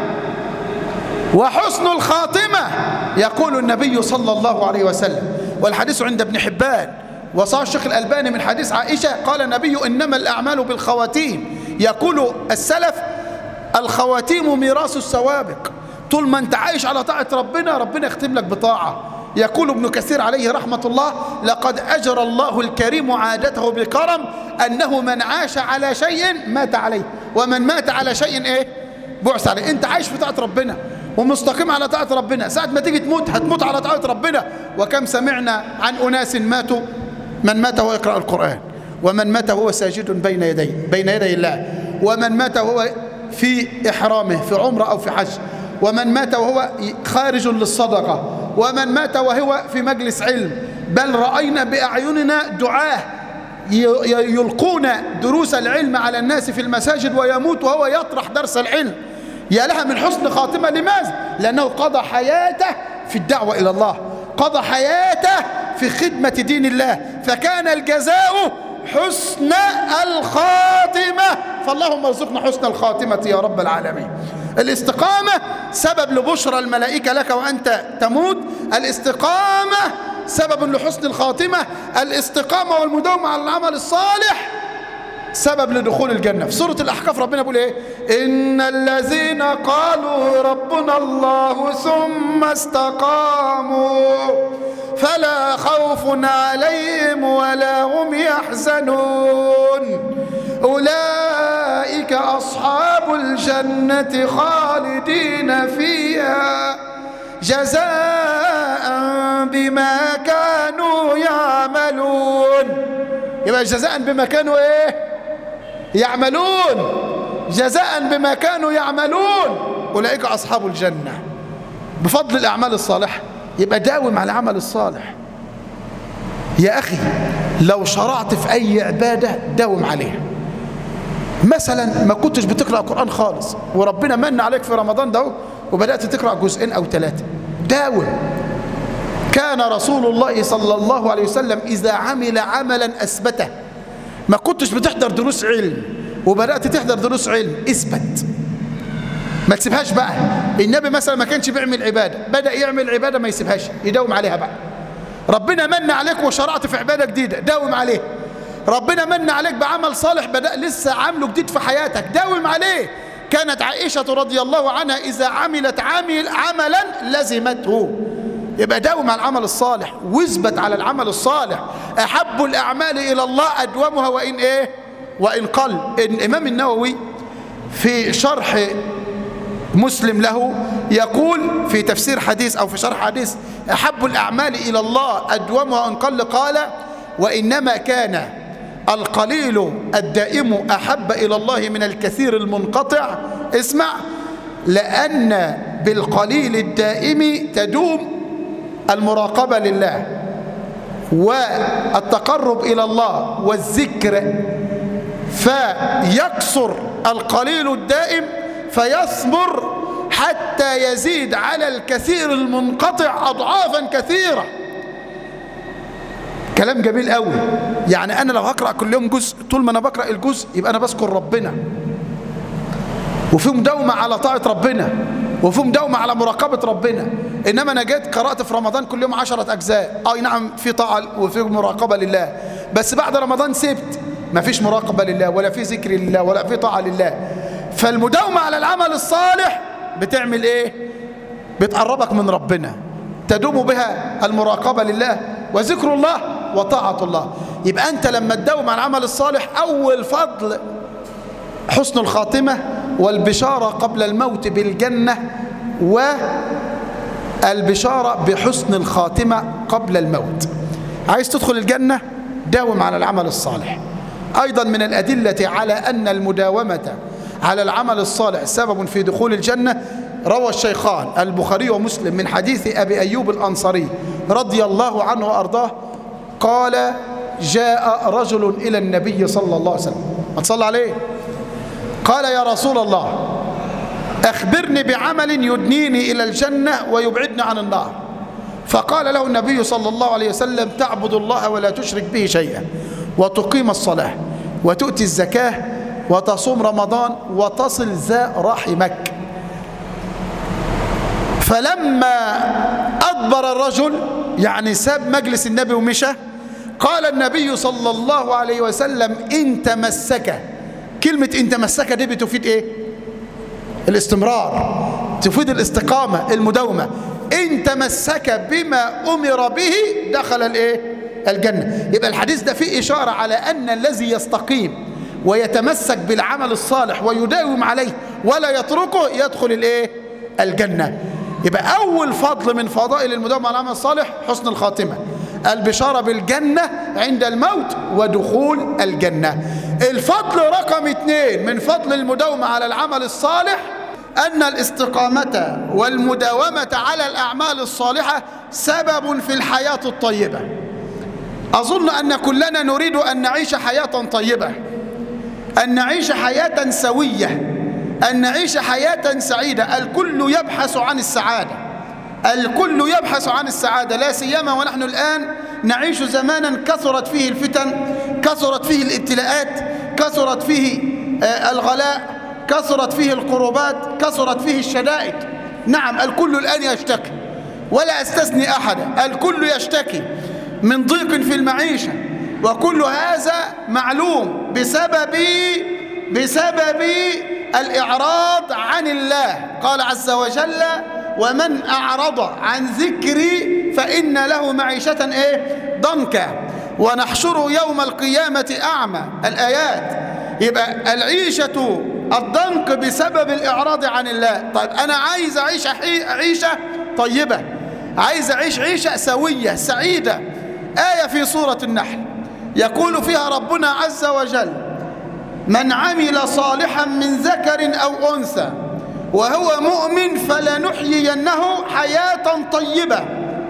وحسن الخاتمة يقول النبي صلى الله عليه وسلم والحديث عند ابن حبان وصار الشيخ الألباني من حديث عائشة قال النبي إنما الأعمال بالخواتيم يقول السلف الخواتيم ميراث السوابق طول ما انت عايش على طاعة ربنا ربنا يختم لك بطاعة يقول ابن كثير عليه رحمة الله لقد أجرى الله الكريم عادته بكرم أنه من عاش على شيء مات عليه ومن مات على شيء إيه بعث عليه أنت عايش في طاعة ربنا ومستقيم على طاعة ربنا ساعة ما تيجي تموت هتموت على طاعة ربنا وكم سمعنا عن أناس ماتوا من مات وهو يقرأ القرآن ومن مات وهو ساجد بين يدي بين يدي الله ومن مات وهو في إحرامه في عمره أو في حج ومن مات وهو خارج للصدقة ومن مات وهو في مجلس علم بل رأينا بأعيننا دعاه يلقون دروس العلم على الناس في المساجد ويموت وهو يطرح درس العلم يا لها من حسن خاتمة لماذا؟ لأنه قضى حياته في الدعوة إلى الله قضى حياته في خدمة دين الله فكان الجزاء حسن الخاتمة فاللهم ارزقنا حسن الخاتمة يا رب العالمين الاستقامة سبب لبشرى الملائكة لك وأنت تموت الاستقامة سبب لحسن الخاتمة الاستقامة والمداومة على العمل الصالح سبب لدخول الجنة في سورة الأحقاف ربنا بيقول إيه إن الذين قالوا ربنا الله ثم استقاموا فلا خوف عليهم ولا هم يحزنون أولئك أصحاب الجنة خالدين فيها جزاء بما كانوا يعملون يبقى جزاء بما كانوا ايه يعملون جزاء بما كانوا يعملون أولئك أصحاب الجنة بفضل الأعمال الصالحة يبقى داوم على العمل الصالح يا أخي لو شرعت في أي عبادة داوم عليها مثلا ما كنتش بتقرأ قرآن خالص وربنا من عليك في رمضان ده وبدأت تقرأ جزئين أو ثلاثة داوم كان رسول الله صلى الله عليه وسلم إذا عمل عملا أثبته ما كنتش بتحضر دروس علم وبدأت تحضر دروس علم اثبت ما تسيبهاش بقى النبي مثلا ما كانش بيعمل عبادة بدأ يعمل عبادة ما يسيبهاش يداوم عليها بقى ربنا من عليك وشرعت في عبادة جديدة داوم عليه ربنا من عليك بعمل صالح بدأ لسه عامله جديد في حياتك داوم عليه كانت عائشة رضي الله عنها إذا عملت عمل عملا لزمته يبقى داوم على العمل الصالح واثبت على العمل الصالح أحب الأعمال إلى الله أدومها وإن إيه وإن قل الإمام النووي في شرح مسلم له يقول في تفسير حديث أو في شرح حديث أحب الأعمال إلى الله أدومها وإن قل قال وإنما كان القليل الدائم أحب إلى الله من الكثير المنقطع اسمع لأن بالقليل الدائم تدوم المراقبة لله والتقرب إلى الله والذكر فيكسر القليل الدائم فيثمر حتى يزيد على الكثير المنقطع أضعافا كثيرة كلام جميل قوي يعني أنا لو هقرأ كل يوم جزء طول ما أنا بقرأ الجزء يبقى أنا بذكر ربنا وفي مداومة على طاعة ربنا وفي مداومة على مراقبة ربنا إنما أنا جيت قرأت في رمضان كل يوم عشرة أجزاء أي نعم في طاعة وفي مراقبة لله بس بعد رمضان سبت ما فيش مراقبة لله ولا في ذكر لله ولا في طاعة لله فالمداومة على العمل الصالح بتعمل إيه بتقربك من ربنا تدوم بها المراقبة لله وذكر الله وطاعة الله يبقى أنت لما تداوم على العمل الصالح أول فضل حسن الخاتمة والبشارة قبل الموت بالجنة والبشارة بحسن الخاتمة قبل الموت عايز تدخل الجنة داوم على العمل الصالح أيضا من الأدلة على أن المداومة على العمل الصالح سبب في دخول الجنة روى الشيخان البخاري ومسلم من حديث أبي أيوب الأنصاري رضي الله عنه وأرضاه قال جاء رجل إلى النبي صلى الله عليه وسلم ما تصلى عليه قال يا رسول الله أخبرني بعمل يدنيني إلى الجنة ويبعدني عن النار فقال له النبي صلى الله عليه وسلم تعبد الله ولا تشرك به شيئا وتقيم الصلاة وتؤتي الزكاة وتصوم رمضان وتصل ذا رحمك فلما أدبر الرجل يعني ساب مجلس النبي ومشى قال النبي صلى الله عليه وسلم إن تمسك كلمة إن تمسك دي بتفيد إيه الاستمرار تفيد الاستقامة المداومة إن تمسك بما أمر به دخل الإيه الجنة يبقى الحديث ده فيه إشارة على أن الذي يستقيم ويتمسك بالعمل الصالح ويداوم عليه ولا يتركه يدخل الإيه الجنة يبقى أول فضل من فضائل المداومة على العمل الصالح حسن الخاتمة البشارة بالجنة عند الموت ودخول الجنة الفضل رقم اثنين من فضل المداومة على العمل الصالح أن الاستقامة والمداومة على الأعمال الصالحة سبب في الحياة الطيبة أظن أن كلنا نريد أن نعيش حياة طيبة أن نعيش حياة سوية أن نعيش حياة سعيدة الكل يبحث عن السعادة الكل يبحث عن السعادة لا سيما ونحن الآن نعيش زمانا كثرت فيه الفتن كثرت فيه الابتلاءات كثرت فيه آه، الغلاء كثرت فيه القربات كثرت فيه الشدائد نعم الكل الآن يشتكي ولا استثني أحدا الكل يشتكي من ضيق في المعيشة وكل هذا معلوم بسبب بسبب الإعراض عن الله قال عز وجل ومن أعرض عن ذكري فإن له معيشة إيه ضنكا ونحشره يوم القيامة أعمى الآيات يبقى العيشة الضنك بسبب الإعراض عن الله طيب أنا عايز أعيش عيشة طيبة عايز أعيش عيشة سوية سعيدة آية في سورة النحل يقول فيها ربنا عز وجل من عمل صالحا من ذكر أو أنثى وهو مؤمن فلنحيينه حياة طيبة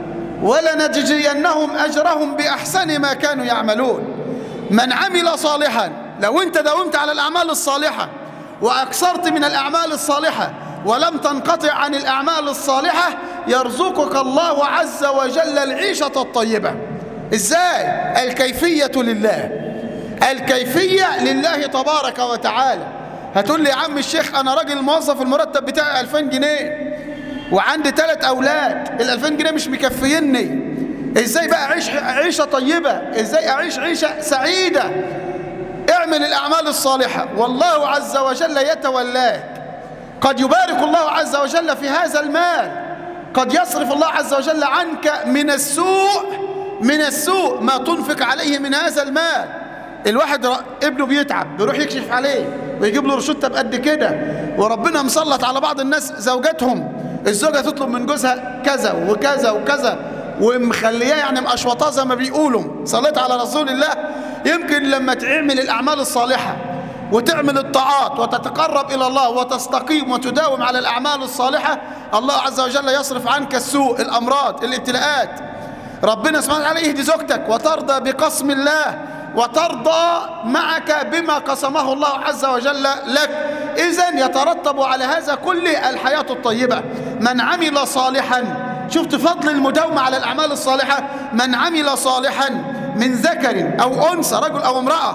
ولنجزينهم أجرهم بأحسن ما كانوا يعملون من عمل صالحا لو انت داومت على الأعمال الصالحة وأكثرت من الأعمال الصالحة ولم تنقطع عن الأعمال الصالحة يرزقك الله عز وجل العيشة الطيبة إزاي؟ الكيفية لله الكيفية لله تبارك وتعالى هتقول لي يا عم الشيخ أنا راجل موظف المرتب بتاعي 2000 جنيه وعندي ثلاث أولاد ال 2000 جنيه مش مكفيني إزاي بقى أعيش عيشة طيبة إزاي أعيش عيشة سعيدة اعمل الأعمال الصالحة والله عز وجل يتولاك قد يبارك الله عز وجل في هذا المال قد يصرف الله عز وجل عنك من السوء من السوء ما تنفق عليه من هذا المال الواحد ابنه بيتعب بيروح يكشف عليه ويجيب له روشته بقد كده وربنا مسلط على بعض الناس زوجاتهم الزوجه تطلب من جوزها كذا وكذا وكذا ومخلياه يعني مقشوطاه زي ما بيقولوا صليت على رسول الله يمكن لما تعمل الاعمال الصالحه وتعمل الطاعات وتتقرب الى الله وتستقيم وتداوم على الاعمال الصالحه الله عز وجل يصرف عنك السوء الامراض الابتلاءات ربنا سبحانه وتعالى يهدي زوجتك وترضى بقسم الله وترضى معك بما قسمه الله عز وجل لك إذا يترتب على هذا كله الحياة الطيبة من عمل صالحا شفت فضل المداومة على الأعمال الصالحة من عمل صالحا من ذكر أو أنثى رجل أو امرأة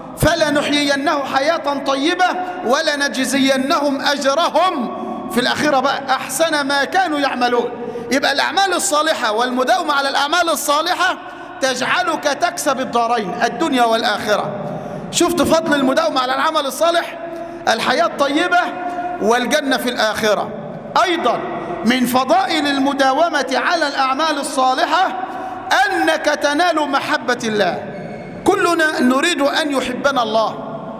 فلنحيينه حياة طيبة ولنجزينهم أجرهم في الأخيرة بقى أحسن ما كانوا يعملون يبقى الأعمال الصالحة والمداومة على الأعمال الصالحة تجعلك تكسب الدارين الدنيا والآخرة شفت فضل المداومة على العمل الصالح الحياة الطيبة والجنة في الآخرة أيضا من فضائل المداومة على الأعمال الصالحة أنك تنال محبة الله كلنا نريد أن يحبنا الله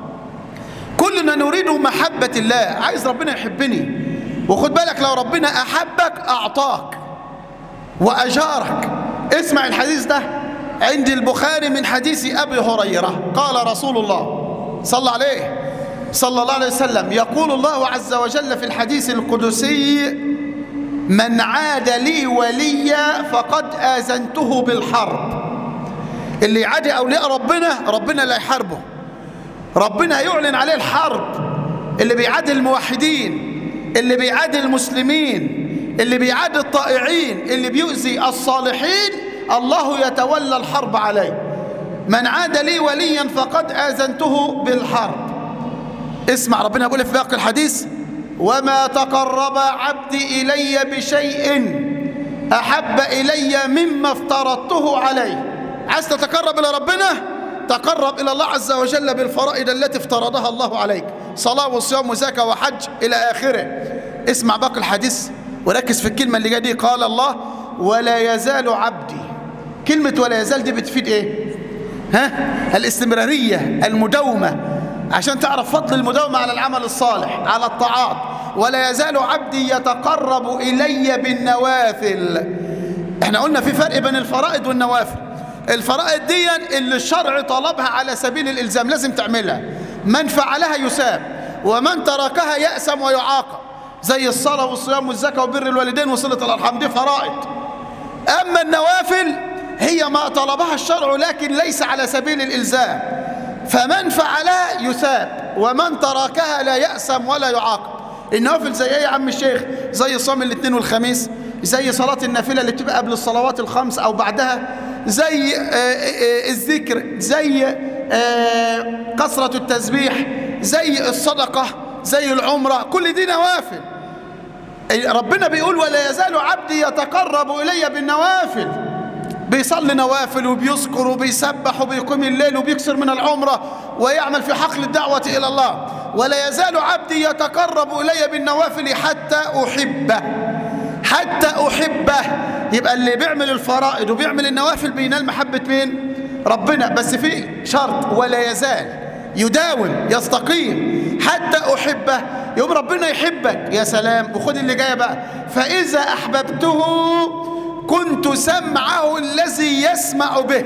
كلنا نريد محبة الله عايز ربنا يحبني وخد بالك لو ربنا أحبك أعطاك وأجارك اسمع الحديث ده عند البخاري من حديث أبي هريرة قال رسول الله صلى عليه صلى الله عليه وسلم يقول الله عز وجل في الحديث القدسي من عاد لي وليا فقد آذنته بالحرب اللي يعادي أولياء ربنا ربنا لا يحاربه ربنا يعلن عليه الحرب اللي بيعادي الموحدين اللي بيعادي المسلمين اللي بيعادي الطائعين اللي بيؤذي الصالحين الله يتولى الحرب عليه من عاد لي وليا فقد آذنته بالحرب اسمع ربنا يقول في باقي الحديث وما تقرب عبدي إلي بشيء أحب إلي مما افترضته عليه عايز تتقرب إلى ربنا تقرب إلى الله عز وجل بالفرائض التي افترضها الله عليك صلاة وصيام وزكاة وحج إلى آخره اسمع باقي الحديث وركز في الكلمة اللي جايه دي قال الله ولا يزال عبدي كلمة ولا يزال دي بتفيد ايه ها الاستمرارية المداومة عشان تعرف فضل المداومة على العمل الصالح على الطاعات ولا يزال عبدي يتقرب إلي بالنوافل احنا قلنا في فرق بين الفرائض والنوافل الفرائض دي اللي الشرع طلبها على سبيل الإلزام لازم تعملها من فعلها يساب ومن تركها يأسم ويعاقب زي الصلاة والصيام والزكاة وبر الوالدين وصلة الأرحام دي فرائض أما النوافل هي ما طلبها الشرع لكن ليس على سبيل الإلزام فمن فعلها يثاب ومن تركها لا يأسم ولا يعاقب النوافل زي ايه يا عم الشيخ زي صوم الاثنين والخميس زي صلاة النافلة اللي بتبقى قبل الصلوات الخمس أو بعدها زي آه، آه، الذكر زي آه، كثرة التسبيح زي الصدقة زي العمرة كل دي نوافل ربنا بيقول ولا يزال عبدي يتقرب إلي بالنوافل بيصلي نوافل وبيذكر وبيسبح وبيقيم الليل وبيكسر من العمرة ويعمل في حقل الدعوة إلى الله ولا يزال عبدي يتقرب إلي بالنوافل حتى أحبه حتى أحبه يبقى اللي بيعمل الفرائض وبيعمل النوافل بينال محبة مين ربنا بس في شرط ولا يزال يداوم يستقيم حتى أحبه يوم ربنا يحبك يا سلام وخد اللي جاية بقى فإذا أحببته كنت سمعه الذي يسمع به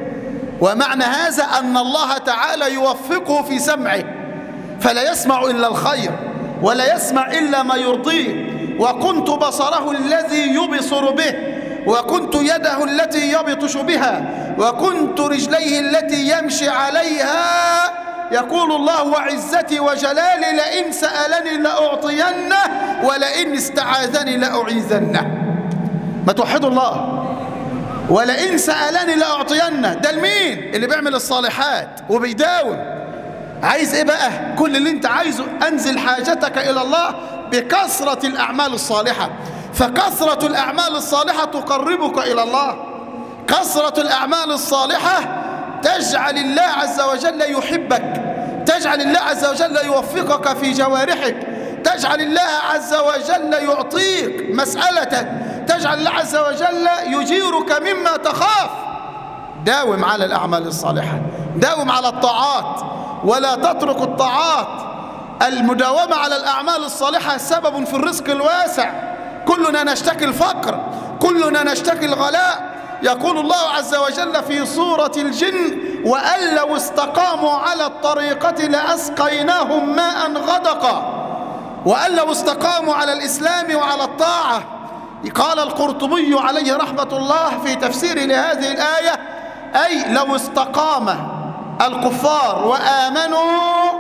ومعنى هذا أن الله تعالى يوفقه في سمعه فلا يسمع إلا الخير ولا يسمع إلا ما يرضيه وكنت بصره الذي يبصر به وكنت يده التي يبطش بها وكنت رجليه التي يمشي عليها يقول الله وعزتي وجلالي لئن سألني لأعطينه ولئن استعاذني لأعيذنه ما توحدوا الله ولئن سألني لأعطينه ده لمين اللي بيعمل الصالحات وبيداوم عايز ايه بقى كل اللي انت عايزه انزل حاجتك الى الله بكثرة الاعمال الصالحة فكثرة الاعمال الصالحة تقربك الى الله كثرة الاعمال الصالحة تجعل الله عز وجل يحبك تجعل الله عز وجل يوفقك في جوارحك تجعل الله عز وجل يعطيك مسألتك تجعل الله عز وجل يجيرك مما تخاف داوم على الأعمال الصالحة داوم على الطاعات ولا تترك الطاعات المداومة على الأعمال الصالحة سبب في الرزق الواسع كلنا نشتكي الفقر كلنا نشتكي الغلاء يقول الله عز وجل في سورة الجن وأن لو استقاموا على الطريقة لأسقيناهم ماء غدقا وأن لو استقاموا على الإسلام وعلى الطاعة قال القرطبي عليه رحمة الله في تفسير لهذه الآية أي لو استقام الكفار وآمنوا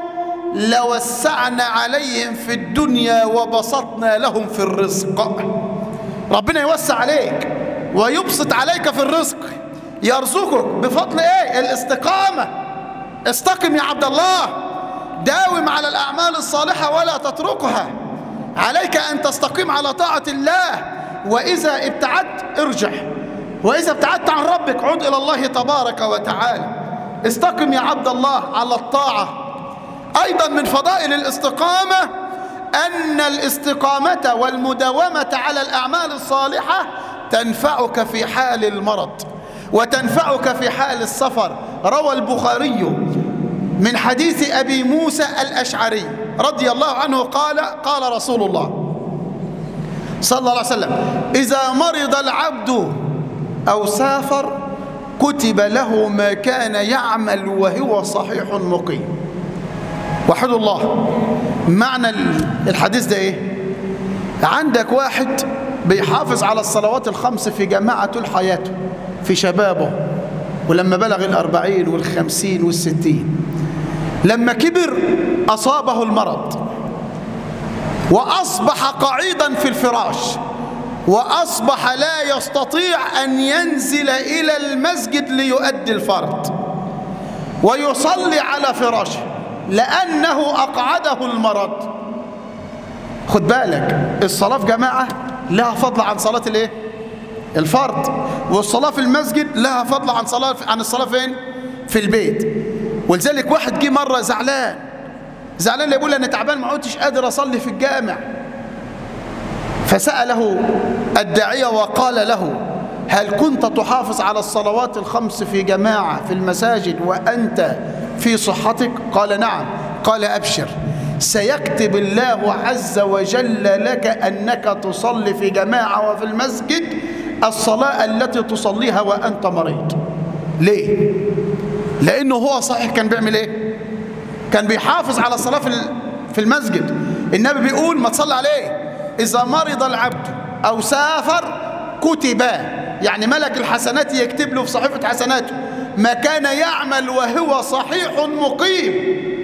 لوسعنا عليهم في الدنيا وبسطنا لهم في الرزق ربنا يوسع عليك ويبسط عليك في الرزق يرزقك بفضل ايه الاستقامة استقم يا عبد الله داوم على الأعمال الصالحة ولا تتركها عليك أن تستقيم على طاعة الله وإذا ابتعدت ارجع وإذا ابتعدت عن ربك عد إلى الله تبارك وتعالى استقم يا عبد الله على الطاعة أيضا من فضائل الاستقامة أن الاستقامة والمداومة على الأعمال الصالحة تنفعك في حال المرض وتنفعك في حال السفر روى البخاري من حديث أبي موسى الأشعري رضي الله عنه قال قال رسول الله صلى الله عليه وسلم إذا مرض العبد أو سافر كتب له ما كان يعمل وهو صحيح مقيم وحد الله معنى الحديث ده ايه عندك واحد بيحافظ على الصلوات الخمس في جماعة طول حياته في شبابه ولما بلغ الأربعين والخمسين والستين لما كبر أصابه المرض وأصبح قعيدا في الفراش وأصبح لا يستطيع أن ينزل إلى المسجد ليؤدي الفرض ويصلي على فراشه لأنه أقعده المرض خد بالك الصلاة في جماعة لها فضل عن صلاة الايه الفرض والصلاة في المسجد لها فضل عن صلاة عن الصلاة فين في البيت ولذلك واحد جه مرة زعلان زعلان يقول أنا تعبان ما عدتش قادر أصلي في الجامع فسأله الداعية وقال له هل كنت تحافظ على الصلوات الخمس في جماعة في المساجد وأنت في صحتك قال نعم قال أبشر سيكتب الله عز وجل لك أنك تصلي في جماعة وفي المسجد الصلاة التي تصليها وأنت مريض ليه؟ لأنه هو صحيح كان بيعمل إيه؟ كان بيحافظ على الصلاة في المسجد النبي بيقول ما تصلي عليه إذا مرض العبد أو سافر كتب يعني ملك الحسنات يكتب له في صحيفة حسناته ما كان يعمل وهو صحيح مقيم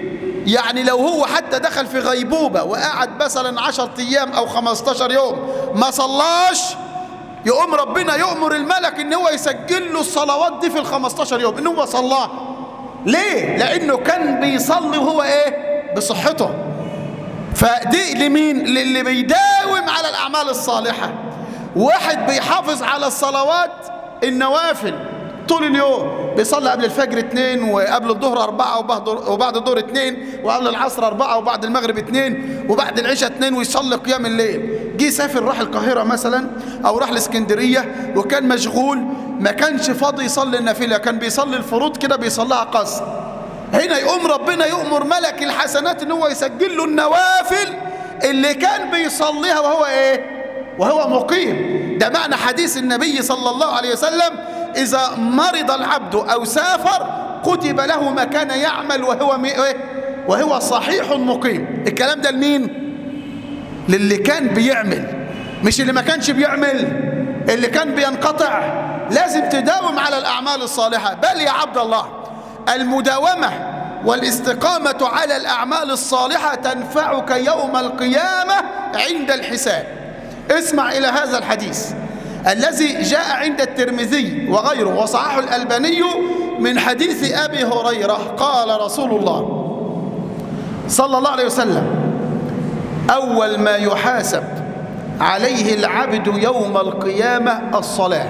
يعني لو هو حتى دخل في غيبوبة وقعد مثلا 10 أيام أو 15 يوم ما صلاش يقوم ربنا يؤمر الملك ان هو يسجل له الصلوات دي في ال 15 يوم ان هو صلاها ليه لانه كان بيصلي وهو ايه بصحته فدي لمين للي بيداوم على الاعمال الصالحه واحد بيحافظ على الصلوات النوافل طول اليوم بيصلي قبل الفجر اثنين وقبل الظهر أربعة وبعد الظهر اثنين وقبل العصر أربعة وبعد المغرب اثنين وبعد العشاء اثنين ويصلي قيام الليل جه سافر راح القاهرة مثلا أو راح الإسكندرية وكان مشغول ما كانش فاضي يصلي النافلة كان بيصلي الفروض كده بيصليها قصر هنا يقوم ربنا يؤمر ملك الحسنات ان هو يسجل له النوافل اللي كان بيصليها وهو ايه وهو مقيم ده معنى حديث النبي صلى الله عليه وسلم إذا مرض العبد أو سافر كتب له ما كان يعمل وهو إيه؟ وهو صحيح مقيم الكلام ده لمين للي كان بيعمل مش اللي ما كانش بيعمل اللي كان بينقطع لازم تداوم على الأعمال الصالحة بل يا عبد الله المداومة والاستقامة على الأعمال الصالحة تنفعك يوم القيامة عند الحساب اسمع إلى هذا الحديث الذي جاء عند الترمذي وغيره وصححه الألباني من حديث أبي هريرة قال رسول الله صلى الله عليه وسلم أول ما يحاسب عليه العبد يوم القيامة الصلاة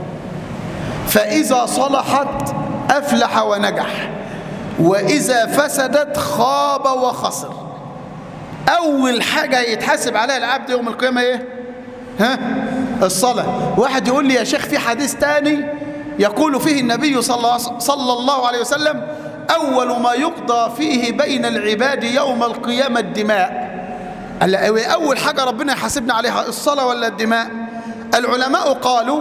فإذا صلحت أفلح ونجح وإذا فسدت خاب وخسر أول حاجة يتحاسب عليها العبد يوم القيامة إيه؟ ها؟ الصلاة واحد يقول لي يا شيخ في حديث تاني يقول فيه النبي صلى الله عليه وسلم أول ما يقضى فيه بين العباد يوم القيامة الدماء أول حاجة ربنا يحاسبنا عليها الصلاة ولا الدماء العلماء قالوا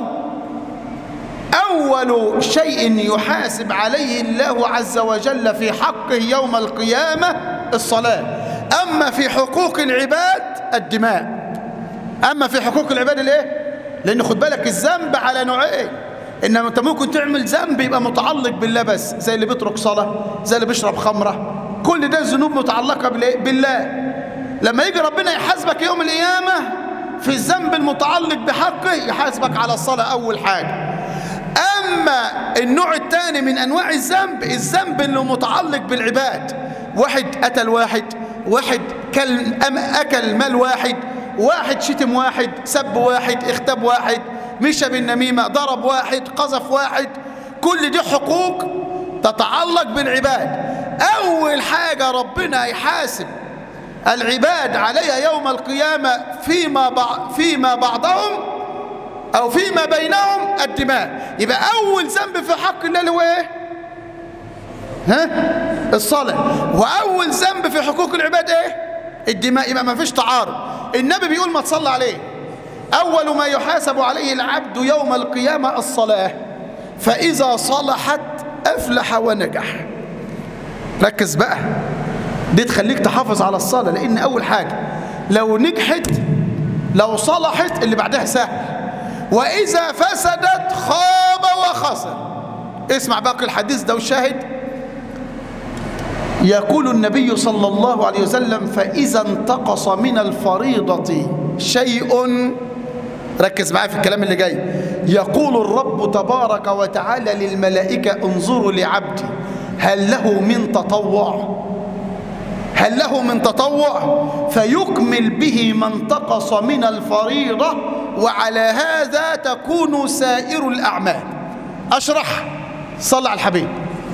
أول شيء يحاسب عليه الله عز وجل في حقه يوم القيامة الصلاة أما في حقوق العباد الدماء أما في حقوق العباد الايه لأن خد بالك الذنب على نوعين إنما أنت ممكن تعمل ذنب يبقى متعلق بالله بس زي اللي بيترك صلاة زي اللي بيشرب خمرة كل ده ذنوب متعلقة بالله لما يجي ربنا يحاسبك يوم القيامة في الذنب المتعلق بحقه يحاسبك على الصلاة أول حاجة أما النوع الثاني من أنواع الذنب الذنب اللي متعلق بالعباد واحد قتل واحد واحد كل أكل مال واحد واحد شتم واحد سب واحد اختب واحد مشى بالنميمة ضرب واحد قذف واحد كل دي حقوق تتعلق بالعباد أول حاجة ربنا يحاسب العباد عليها يوم القيامة فيما, بع... فيما بعضهم أو فيما بينهم الدماء يبقى أول ذنب في حق الله اللي هو إيه؟ ها؟ الصلاة وأول ذنب في حقوق العباد إيه؟ الدماء يبقى ما فيش تعارض النبي بيقول ما تصلى عليه أول ما يحاسب عليه العبد يوم القيامة الصلاة فإذا صلحت أفلح ونجح ركز بقى دي تخليك تحافظ على الصلاة لأن أول حاجة لو نجحت لو صلحت اللي بعدها سهل وإذا فسدت خاب وخسر اسمع باقي الحديث ده وشاهد يقول النبي صلى الله عليه وسلم فإذا انتقص من الفريضة شيء ركز معايا في الكلام اللي جاي يقول الرب تبارك وتعالى للملائكة انظروا لعبدي هل له من تطوع هل له من تطوع فيكمل به ما انتقص من الفريضة وعلى هذا تكون سائر الأعمال أشرح صلى على الحبيب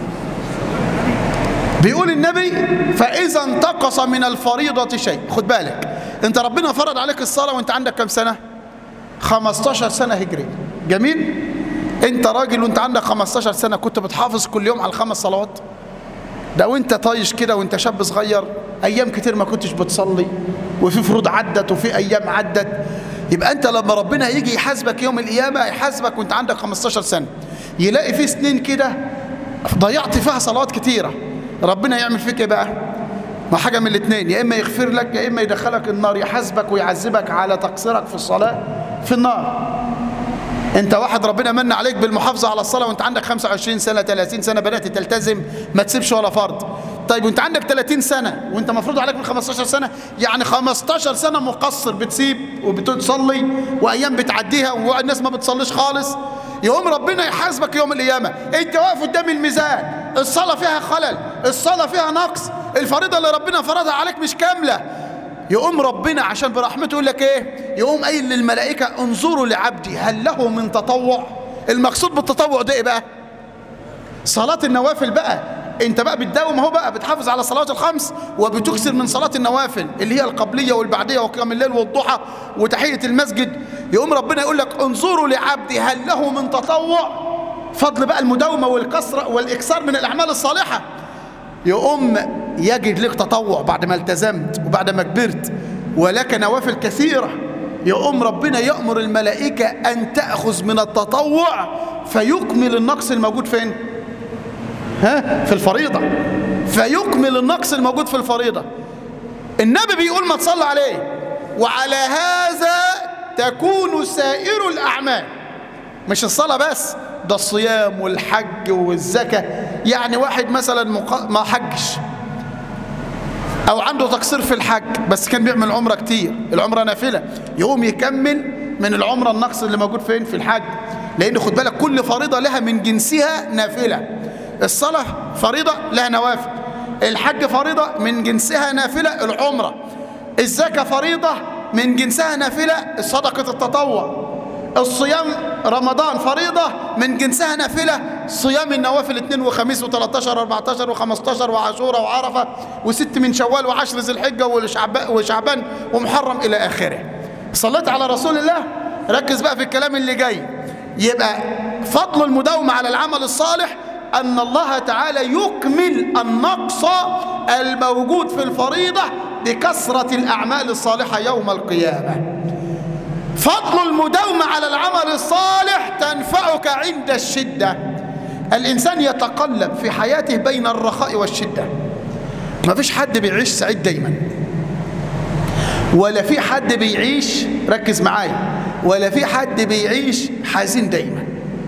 بيقول النبي فإذا انتقص من الفريضة شيء خد بالك انت ربنا فرض عليك الصلاة وانت عندك كم سنة 15 سنة هجري جميل انت راجل وانت عندك 15 سنة كنت بتحافظ كل يوم على الخمس صلوات ده وانت طايش كده وانت شاب صغير ايام كتير ما كنتش بتصلي وفي فروض عدت وفي ايام عدت يبقى انت لما ربنا يجي يحاسبك يوم القيامه يحاسبك وانت عندك 15 سنه يلاقي في سنين كده ضيعت فيها صلوات كتيره ربنا يعمل فيك ايه بقى ما حاجه من الاثنين يا اما يغفر لك يا اما يدخلك النار يحاسبك ويعذبك على تقصيرك في الصلاه في النار انت واحد ربنا من عليك بالمحافظه على الصلاه وانت عندك 25 سنه 30 سنه بدات تلتزم ما تسيبش ولا فرض طيب وانت عندك 30 سنة وانت مفروض عليك من 15 سنة يعني 15 سنة مقصر بتسيب وبتصلي وايام بتعديها والناس ما بتصليش خالص يقوم ربنا يحاسبك يوم القيامة انت واقف قدام الميزان الصلاة فيها خلل الصلاة فيها نقص الفريضة اللي ربنا فرضها عليك مش كاملة يقوم ربنا عشان برحمته يقول لك ايه يقوم قايل للملائكة انظروا لعبدي هل له من تطوع المقصود بالتطوع ده ايه بقى صلاة النوافل بقى انت بقى بتداوم اهو بقى بتحافظ على صلوات الخمس وبتكثر من صلاة النوافل اللي هي القبلية والبعدية وقيام الليل والضحى وتحية المسجد يقوم ربنا يقول لك انظروا لعبدي هل له من تطوع فضل بقى المداومة والكسرة والإكثار من الأعمال الصالحة يقوم يجد لك تطوع بعد ما التزمت وبعد ما كبرت ولك نوافل كثيرة يقوم ربنا يأمر الملائكة أن تأخذ من التطوع فيكمل النقص الموجود فين؟ ها؟ في الفريضة فيكمل النقص الموجود في الفريضة النبي بيقول ما تصلى عليه وعلى هذا تكون سائر الأعمال مش الصلاة بس ده الصيام والحج والزكاة يعني واحد مثلا مق... ما حجش أو عنده تقصير في الحج بس كان بيعمل عمرة كتير العمرة نافلة يقوم يكمل من العمرة النقص اللي موجود فين في الحج لأن خد بالك كل فريضة لها من جنسها نافلة الصلاة فريضة لها نوافل الحج فريضة من جنسها نافلة العمرة الزكاة فريضة من جنسها نافلة صدقة التطوع الصيام رمضان فريضة من جنسها نافلة صيام النوافل اثنين وخميس و13 و14 و15 وعاشوراء وعرفة وست من شوال وعشر ذي الحجة وشعبان ومحرم إلى آخره صليت على رسول الله ركز بقى في الكلام اللي جاي يبقى فضل المداومة على العمل الصالح أن الله تعالى يكمل النقص الموجود في الفريضة بكثرة الأعمال الصالحة يوم القيامة فضل المداومة على العمل الصالح تنفعك عند الشدة الإنسان يتقلب في حياته بين الرخاء والشدة ما فيش حد بيعيش سعيد دايما ولا في حد بيعيش ركز معايا ولا في حد بيعيش حزين دايما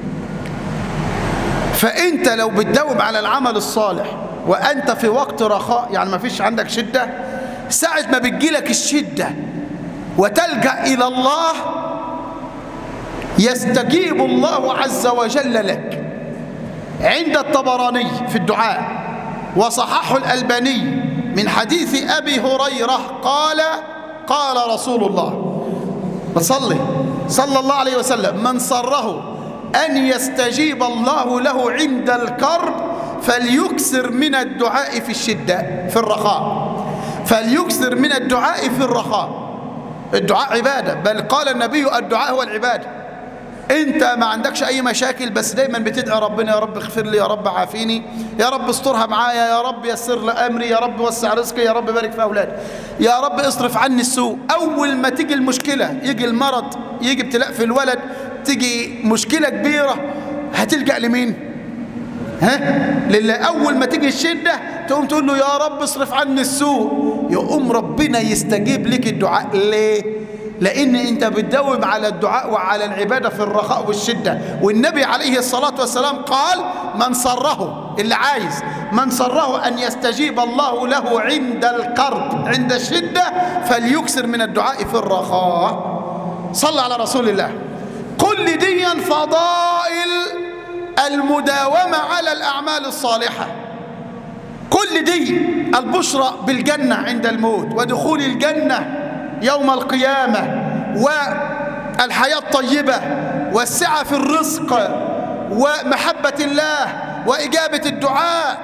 فأنت لو بتداوم على العمل الصالح وأنت في وقت رخاء يعني ما فيش عندك شدة ساعة ما بتجيلك الشدة وتلجأ إلى الله يستجيب الله عز وجل لك عند الطبراني في الدعاء وصححه الألباني من حديث أبي هريرة قال قال رسول الله بصلي صلى الله عليه وسلم من سره أن يستجيب الله له عند الكرب فليكسر من الدعاء في الشدة في الرخاء فليكسر من الدعاء في الرخاء الدعاء عبادة بل قال النبي الدعاء هو العبادة انت ما عندكش اي مشاكل بس دايما بتدعي ربنا يا رب اغفر لي يا رب عافيني يا رب استرها معايا يا رب يسر لي امري يا رب وسع رزقي يا رب بارك في اولادي يا رب اصرف عني السوء اول ما تيجي المشكلة يجي المرض يجي ابتلاء في الولد تيجي مشكلة كبيرة هتلجأ لمين ها لله اول ما تيجي الشدة تقوم تقول له يا رب اصرف عني السوء يقوم ربنا يستجيب لك الدعاء ليه لأن أنت بتداوم على الدعاء وعلى العبادة في الرخاء والشدة والنبي عليه الصلاة والسلام قال من سره اللي عايز من سره أن يستجيب الله له عند الكرب عند الشدة فليكسر من الدعاء في الرخاء صلى على رسول الله كل دي فضائل المداومة على الأعمال الصالحة كل دي البشرى بالجنة عند الموت ودخول الجنة يوم القيامة والحياة الطيبة والسعة في الرزق ومحبة الله وإجابة الدعاء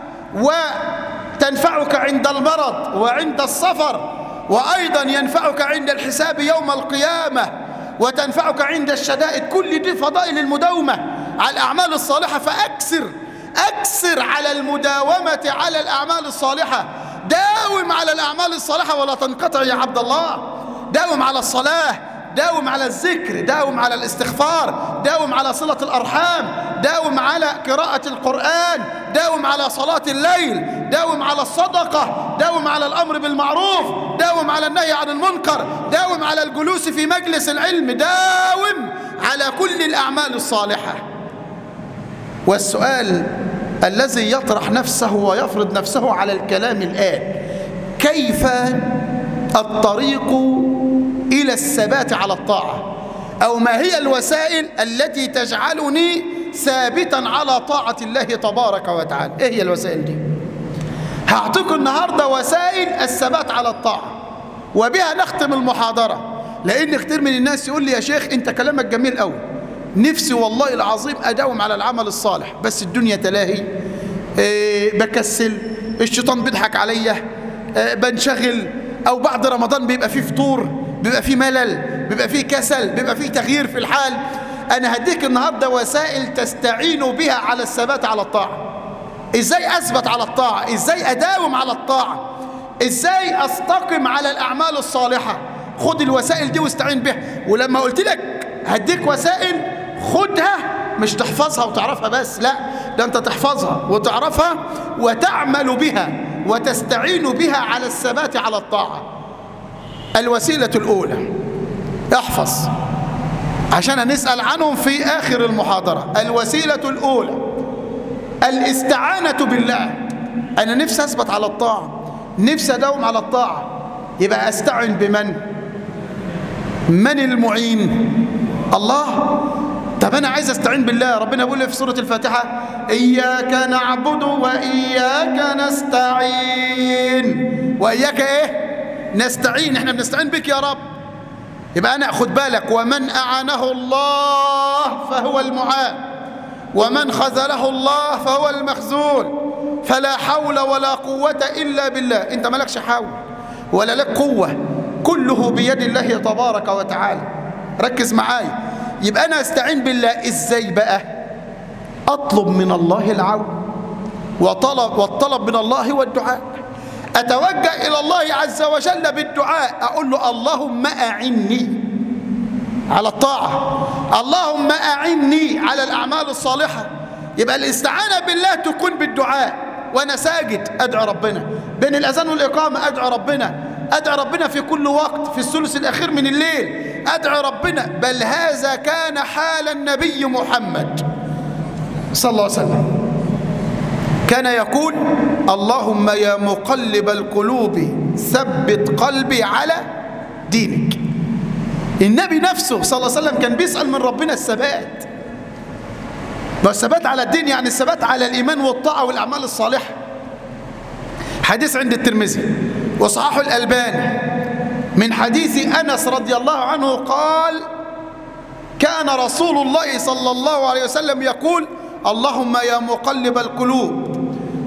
وتنفعك عند المرض وعند السفر وأيضا ينفعك عند الحساب يوم القيامة وتنفعك عند الشدائد كل دي فضائل المداومة على الأعمال الصالحة فأكثر أكثر على المداومة على الأعمال الصالحة داوم على الأعمال الصالحة ولا تنقطع يا عبد الله داوم على الصلاة داوم على الذكر داوم على الاستغفار داوم على صلة الأرحام داوم على قراءة القرآن داوم على صلاة الليل داوم على الصدقة داوم على الأمر بالمعروف داوم على النهي عن المنكر داوم على الجلوس في مجلس العلم داوم على كل الأعمال الصالحة والسؤال الذي يطرح نفسه ويفرض نفسه على الكلام الآن كيف الطريق إلى الثبات على الطاعة أو ما هي الوسائل التي تجعلني ثابتا على طاعة الله تبارك وتعالى إيه هي الوسائل دي هعطيكم النهاردة وسائل الثبات على الطاعة وبها نختم المحاضرة لأن كتير من الناس يقول لي يا شيخ أنت كلامك جميل قوي نفسي والله العظيم أداوم على العمل الصالح بس الدنيا تلاهي إيه بكسل الشيطان بيضحك عليا إيه بنشغل أو بعد رمضان بيبقى فيه فطور بيبقى فيه ملل بيبقى فيه كسل بيبقى فيه تغيير في الحال أنا هديك النهاردة وسائل تستعين بها على الثبات على الطاعة إزاي أثبت على الطاعة إزاي أداوم على الطاعة إزاي أستقم على الأعمال الصالحة خد الوسائل دي واستعين بها ولما قلت لك هديك وسائل خدها مش تحفظها وتعرفها بس لا ده أنت تحفظها وتعرفها وتعمل بها وتستعين بها على الثبات على الطاعة الوسيلة الأولى احفظ عشان هنسأل عنهم في آخر المحاضرة الوسيلة الأولى الاستعانة بالله أنا نفسي أثبت على الطاعة نفسي أداوم على الطاعة يبقى أستعن بمن من المعين الله طب أنا عايز أستعين بالله ربنا يقول في سورة الفاتحة إياك نعبد وإياك نستعين وإياك إيه نستعين إحنا بنستعين بك يا رب يبقى أنا خد بالك ومن أعانه الله فهو المعان ومن خذله الله فهو المخذول فلا حول ولا قوة إلا بالله أنت مالكش حول ولا لك قوة كله بيد الله تبارك وتعالى ركز معايا يبقى أنا أستعين بالله إزاي بقى أطلب من الله العون وطلب والطلب من الله هو الدعاء أتوجه إلى الله عز وجل بالدعاء أقول له اللهم أعني على الطاعة اللهم أعني على الأعمال الصالحة يبقى الاستعانة بالله تكون بالدعاء وأنا ساجد أدعو ربنا بين الأذان والإقامة أدعو ربنا أدعو ربنا في كل وقت في الثلث الأخير من الليل أدعو ربنا بل هذا كان حال النبي محمد صلى الله عليه وسلم كان يقول اللهم يا مقلب القلوب ثبت قلبي على دينك النبي نفسه صلى الله عليه وسلم كان بيسأل من ربنا الثبات والثبات على الدين يعني الثبات على الإيمان والطاعة والأعمال الصالحة حديث عند الترمذي وصححه الألباني من حديث أنس رضي الله عنه قال كان رسول الله صلى الله عليه وسلم يقول اللهم يا مقلب القلوب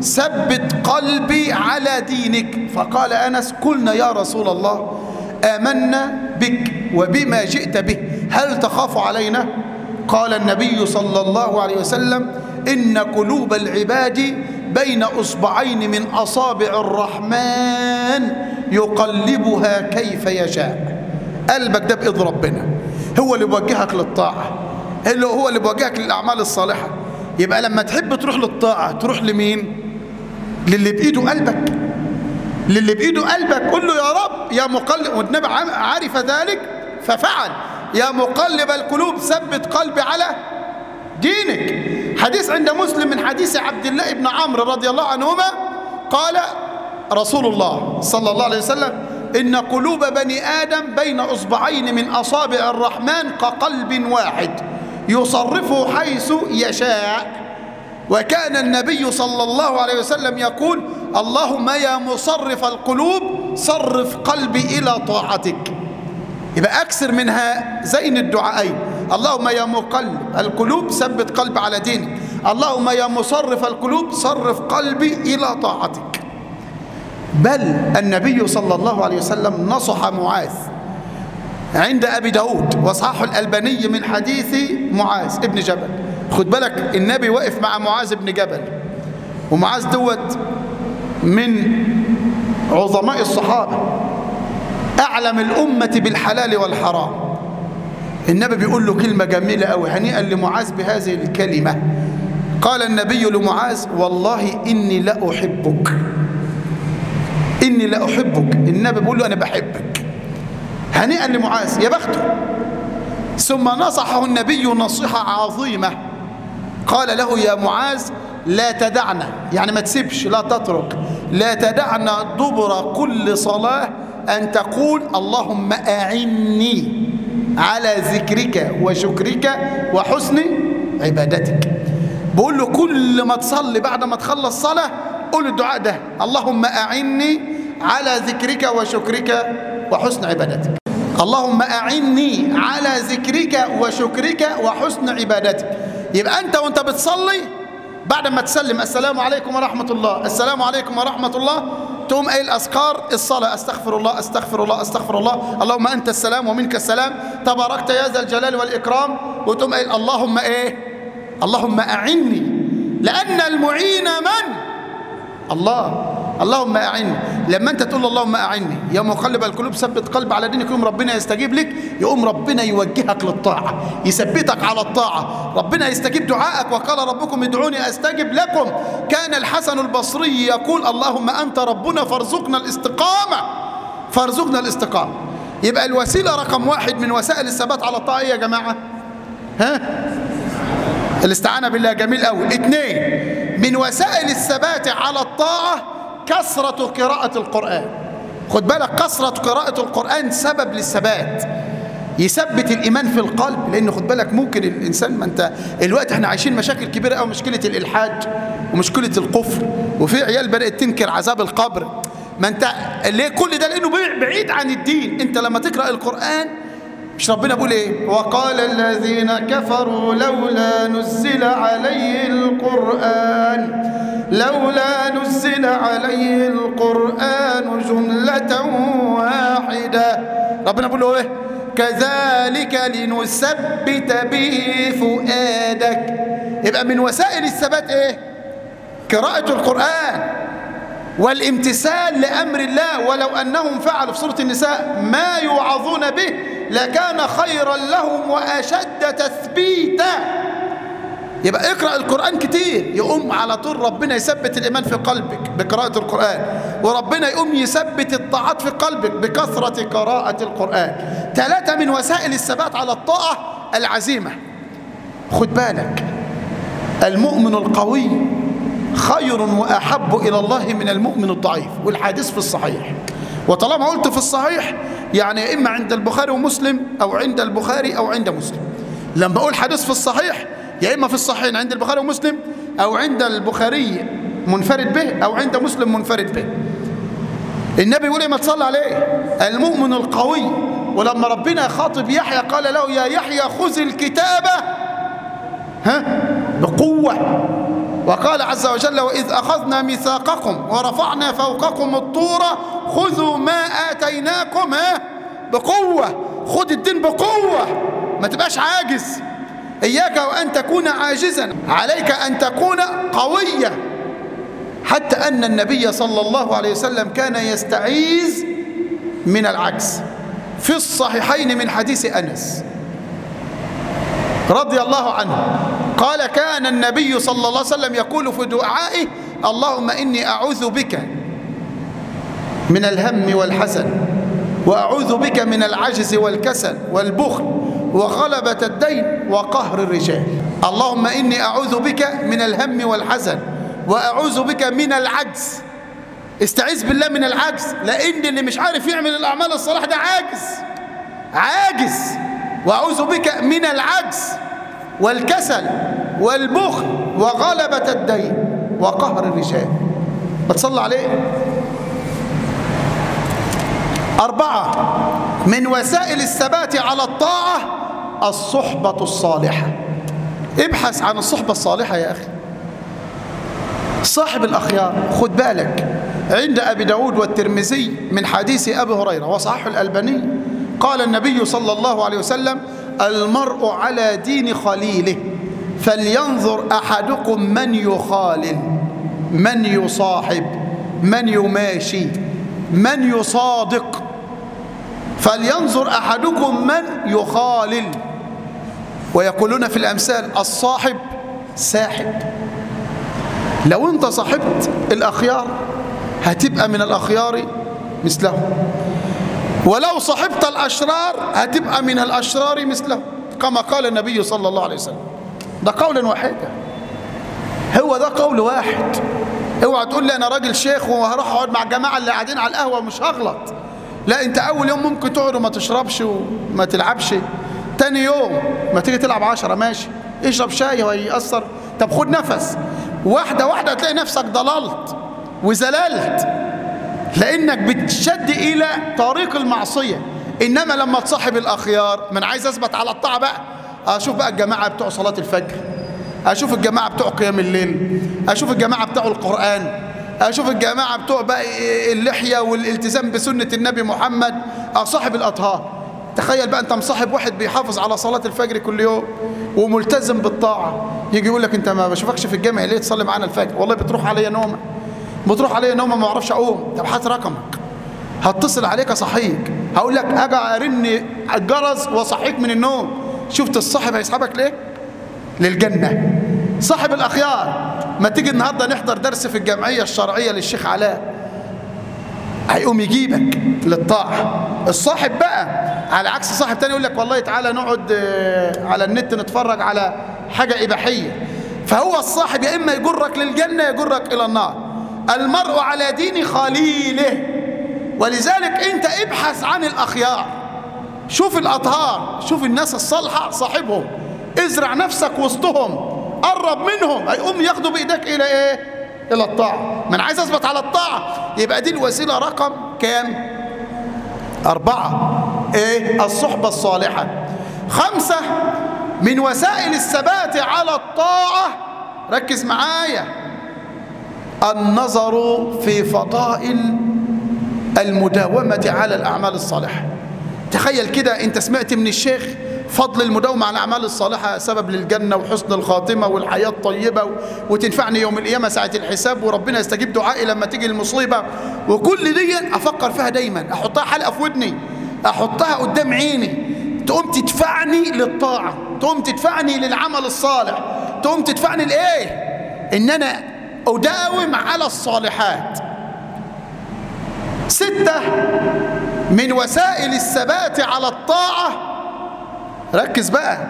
ثبت قلبي على دينك فقال أنس قلنا يا رسول الله آمنا بك وبما جئت به هل تخاف علينا قال النبي صلى الله عليه وسلم إن قلوب العباد بين أصبعين من أصابع الرحمن يقلبها كيف يشاء قلبك ده بإذن ربنا هو اللي بيوجهك للطاعة هو اللي بيوجهك للأعمال الصالحة يبقى لما تحب تروح للطاعة تروح لمين للي بإيده قلبك للي بإيده قلبك قل له يا رب يا مقلب والنبي عرف ذلك ففعل يا مقلب القلوب ثبت قلبي على دينك حديث عند مسلم من حديث عبد الله بن عمرو رضي الله عنهما قال رسول الله صلى الله عليه وسلم إن قلوب بني آدم بين أصبعين من أصابع الرحمن كقلب واحد يصرفه حيث يشاء وكان النبي صلى الله عليه وسلم يقول اللهم يا مصرف القلوب صرف قلبي إلى طاعتك يبقى أكثر منها زين الدعائين اللهم يا مقلب القلوب ثبت قلبي على دينك اللهم يا مصرف القلوب صرف قلبي إلى طاعتك بل النبي صلى الله عليه وسلم نصح معاذ عند أبي داود وصححه الألباني من حديث معاذ ابن جبل خد بالك النبي وقف مع معاذ بن جبل ومعاذ دوت من عظماء الصحابة أعلم الأمة بالحلال والحرام النبي بيقول له كلمة جميلة أوي هنيئا لمعاذ بهذه الكلمة قال النبي لمعاذ والله إني لا أحبك إني لا أحبك النبي بيقول له أنا بحبك هنيئا لمعاذ يا بخته ثم نصحه النبي نصيحة عظيمة قال له يا معاذ لا تدعنا يعني ما تسيبش لا تترك لا تدعنا دبر كل صلاة أن تقول اللهم أعني على ذكرك وشكرك وحسن عبادتك بقول له كل ما تصلي بعد ما تخلص صلاة قول الدعاء ده اللهم أعني على ذكرك وشكرك وحسن عبادتك اللهم أعني على ذكرك وشكرك وحسن عبادتك يبقى أنت وأنت بتصلي بعد ما تسلم السلام عليكم ورحمة الله السلام عليكم ورحمة الله تقوم قايل أذكار الصلاة أستغفر الله أستغفر الله أستغفر الله اللهم أنت السلام ومنك السلام تباركت يا ذا الجلال والإكرام وتقوم قايل اللهم إيه اللهم أعني لأن المعين من الله اللهم أعني لما أنت تقول اللهم أعني يا مقلب القلوب ثبت قلب على دينك يوم ربنا يستجيب لك يقوم ربنا يوجهك للطاعة يثبتك على الطاعة ربنا يستجيب دعائك وقال ربكم ادعوني أستجب لكم كان الحسن البصري يقول اللهم أنت ربنا فارزقنا الاستقامة فارزقنا الاستقامة يبقى الوسيلة رقم واحد من وسائل الثبات على الطاعة إيه يا جماعة ها الاستعانة بالله جميل قوي اثنين من وسائل الثبات على الطاعة كثرة قراءة القرآن خد بالك كثرة قراءة القرآن سبب للثبات يثبت الإيمان في القلب لأن خد بالك ممكن الإنسان ما أنت الوقت احنا عايشين مشاكل كبيرة أو مشكلة الإلحاد ومشكلة الكفر وفي عيال بدأت تنكر عذاب القبر ما أنت ليه كل ده لأنه بعيد عن الدين أنت لما تقرأ القرآن مش ربنا بيقول ايه وقال الذين كفروا لولا نزل عليه القرآن لولا نزل عليه القرآن جملة واحدة ربنا بيقول له ايه كذلك لنثبت به فؤادك يبقى من وسائل الثبات ايه قراءة القرآن والامتثال لأمر الله ولو أنهم فعلوا في سورة النساء ما يوعظون به لكان خيرا لهم وأشد تثبيتا يبقى اقرأ القرآن كتير يقوم على طول ربنا يثبت الإيمان في قلبك بقراءة القرآن وربنا يقوم يثبت الطاعات في قلبك بكثرة قراءة القرآن ثلاثة من وسائل الثبات على الطاعة العزيمة خد بالك المؤمن القوي خير وأحب إلى الله من المؤمن الضعيف والحديث في الصحيح وطالما قلت في الصحيح يعني إما عند البخاري ومسلم أو عند البخاري أو عند مسلم لما أقول حديث في الصحيح يا إما في الصحيحين عند البخاري ومسلم أو عند البخاري منفرد به أو عند مسلم منفرد به النبي يقول إيه ما تصلى عليه المؤمن القوي ولما ربنا يخاطب يحيى قال له يا يحيى خذ الكتابة ها بقوة وقال عز وجل وإذ أخذنا ميثاقكم ورفعنا فوقكم الطور خذوا ما آتيناكم ها بقوة خذ الدين بقوة ما تبقاش عاجز إياك وأن تكون عاجزا عليك أن تكون قويا حتى أن النبي صلى الله عليه وسلم كان يستعيذ من العجز في الصحيحين من حديث أنس رضي الله عنه قال كان النبي صلى الله عليه وسلم يقول في دعائه اللهم إني أعوذ بك من الهم والحزن وأعوذ بك من العجز والكسل والبخل وغلبة الدين وقهر الرجال اللهم إني أعوذ بك من الهم والحزن وأعوذ بك من العجز استعيذ بالله من العجز لأن اللي مش عارف يعمل الأعمال الصالحة ده عاجز عاجز وأعوذ بك من العجز والكسل والبخل وغلبة الدين وقهر الرجال بتصلى عليه أربعة من وسائل الثبات على الطاعة الصحبة الصالحة ابحث عن الصحبة الصالحة يا أخي صاحب الأخيار خد بالك عند أبي داود والترمذي من حديث أبي هريرة وصحح الألباني قال النبي صلى الله عليه وسلم المرء على دين خليله فلينظر أحدكم من يخالل من يصاحب من يماشي من يصادق فلينظر أحدكم من يخالل ويقولون في الأمثال الصاحب ساحب لو انت صاحبت الأخيار هتبقى من الأخيار مثلهم ولو صاحبت الأشرار هتبقى من الأشرار مثلهم كما قال النبي صلى الله عليه وسلم ده قولا واحدا هو ده قول واحد اوعى تقول لي انا راجل شيخ وهروح اقعد مع الجماعه اللي قاعدين على القهوه مش هغلط لا انت اول يوم ممكن تقعد وما تشربش وما تلعبش تاني يوم ما تيجي تلعب عشرة ماشي اشرب شاي وهيأثر طب خد نفس واحدة واحدة هتلاقي نفسك ضللت وزللت لانك بتشد الى طريق المعصية انما لما تصاحب الاخيار من عايز اثبت على الطاعة بقى اشوف بقى الجماعة بتوع صلاة الفجر اشوف الجماعة بتوع قيام الليل اشوف الجماعة بتوع القرآن اشوف الجماعة بتوع بقى اللحية والالتزام بسنة النبي محمد اصاحب الاطهار تخيل بقى انت مصاحب واحد بيحافظ على صلاة الفجر كل يوم وملتزم بالطاعة يجي يقول لك انت ما بشوفكش في الجامع ليه تصلي معانا الفجر والله بتروح عليا نومة بتروح عليا نومة ما اعرفش اقوم طب هات رقمك هتصل عليك اصحيك هقول لك اجي ارن الجرس واصحيك من النوم شفت الصاحب هيسحبك ليه للجنة صاحب الاخيار ما تيجي النهارده نحضر درس في الجمعية الشرعية للشيخ علاء هيقوم يجيبك للطاعة الصاحب بقى على عكس صاحب تاني يقول لك والله تعالى نقعد على النت نتفرج على حاجة إباحية فهو الصاحب يا إما يجرك للجنة يجرك إلى النار المرء على دين خليله ولذلك أنت ابحث عن الأخيار شوف الأطهار شوف الناس الصالحة صاحبهم ازرع نفسك وسطهم قرب منهم هيقوم ياخدوا بإيدك إلى إيه إلى الطاعة من عايز أثبت على الطاعة يبقى دي الوسيلة رقم كام أربعة إيه الصحبة الصالحة خمسة من وسائل الثبات على الطاعة ركز معايا النظر في فضائل المداومة على الأعمال الصالحة تخيل كده أنت سمعت من الشيخ فضل المداومة على الأعمال الصالحة سبب للجنة وحسن الخاتمة والحياة الطيبة وتنفعني يوم القيامة ساعة الحساب وربنا يستجيب دعائي لما تيجي المصيبة وكل دي أفكر فيها دايما أحطها حلقة في ودني أحطها قدام عيني تقوم تدفعني للطاعة تقوم تدفعني للعمل الصالح تقوم تدفعني لإيه إن أنا أداوم على الصالحات ستة من وسائل الثبات على الطاعة ركز بقى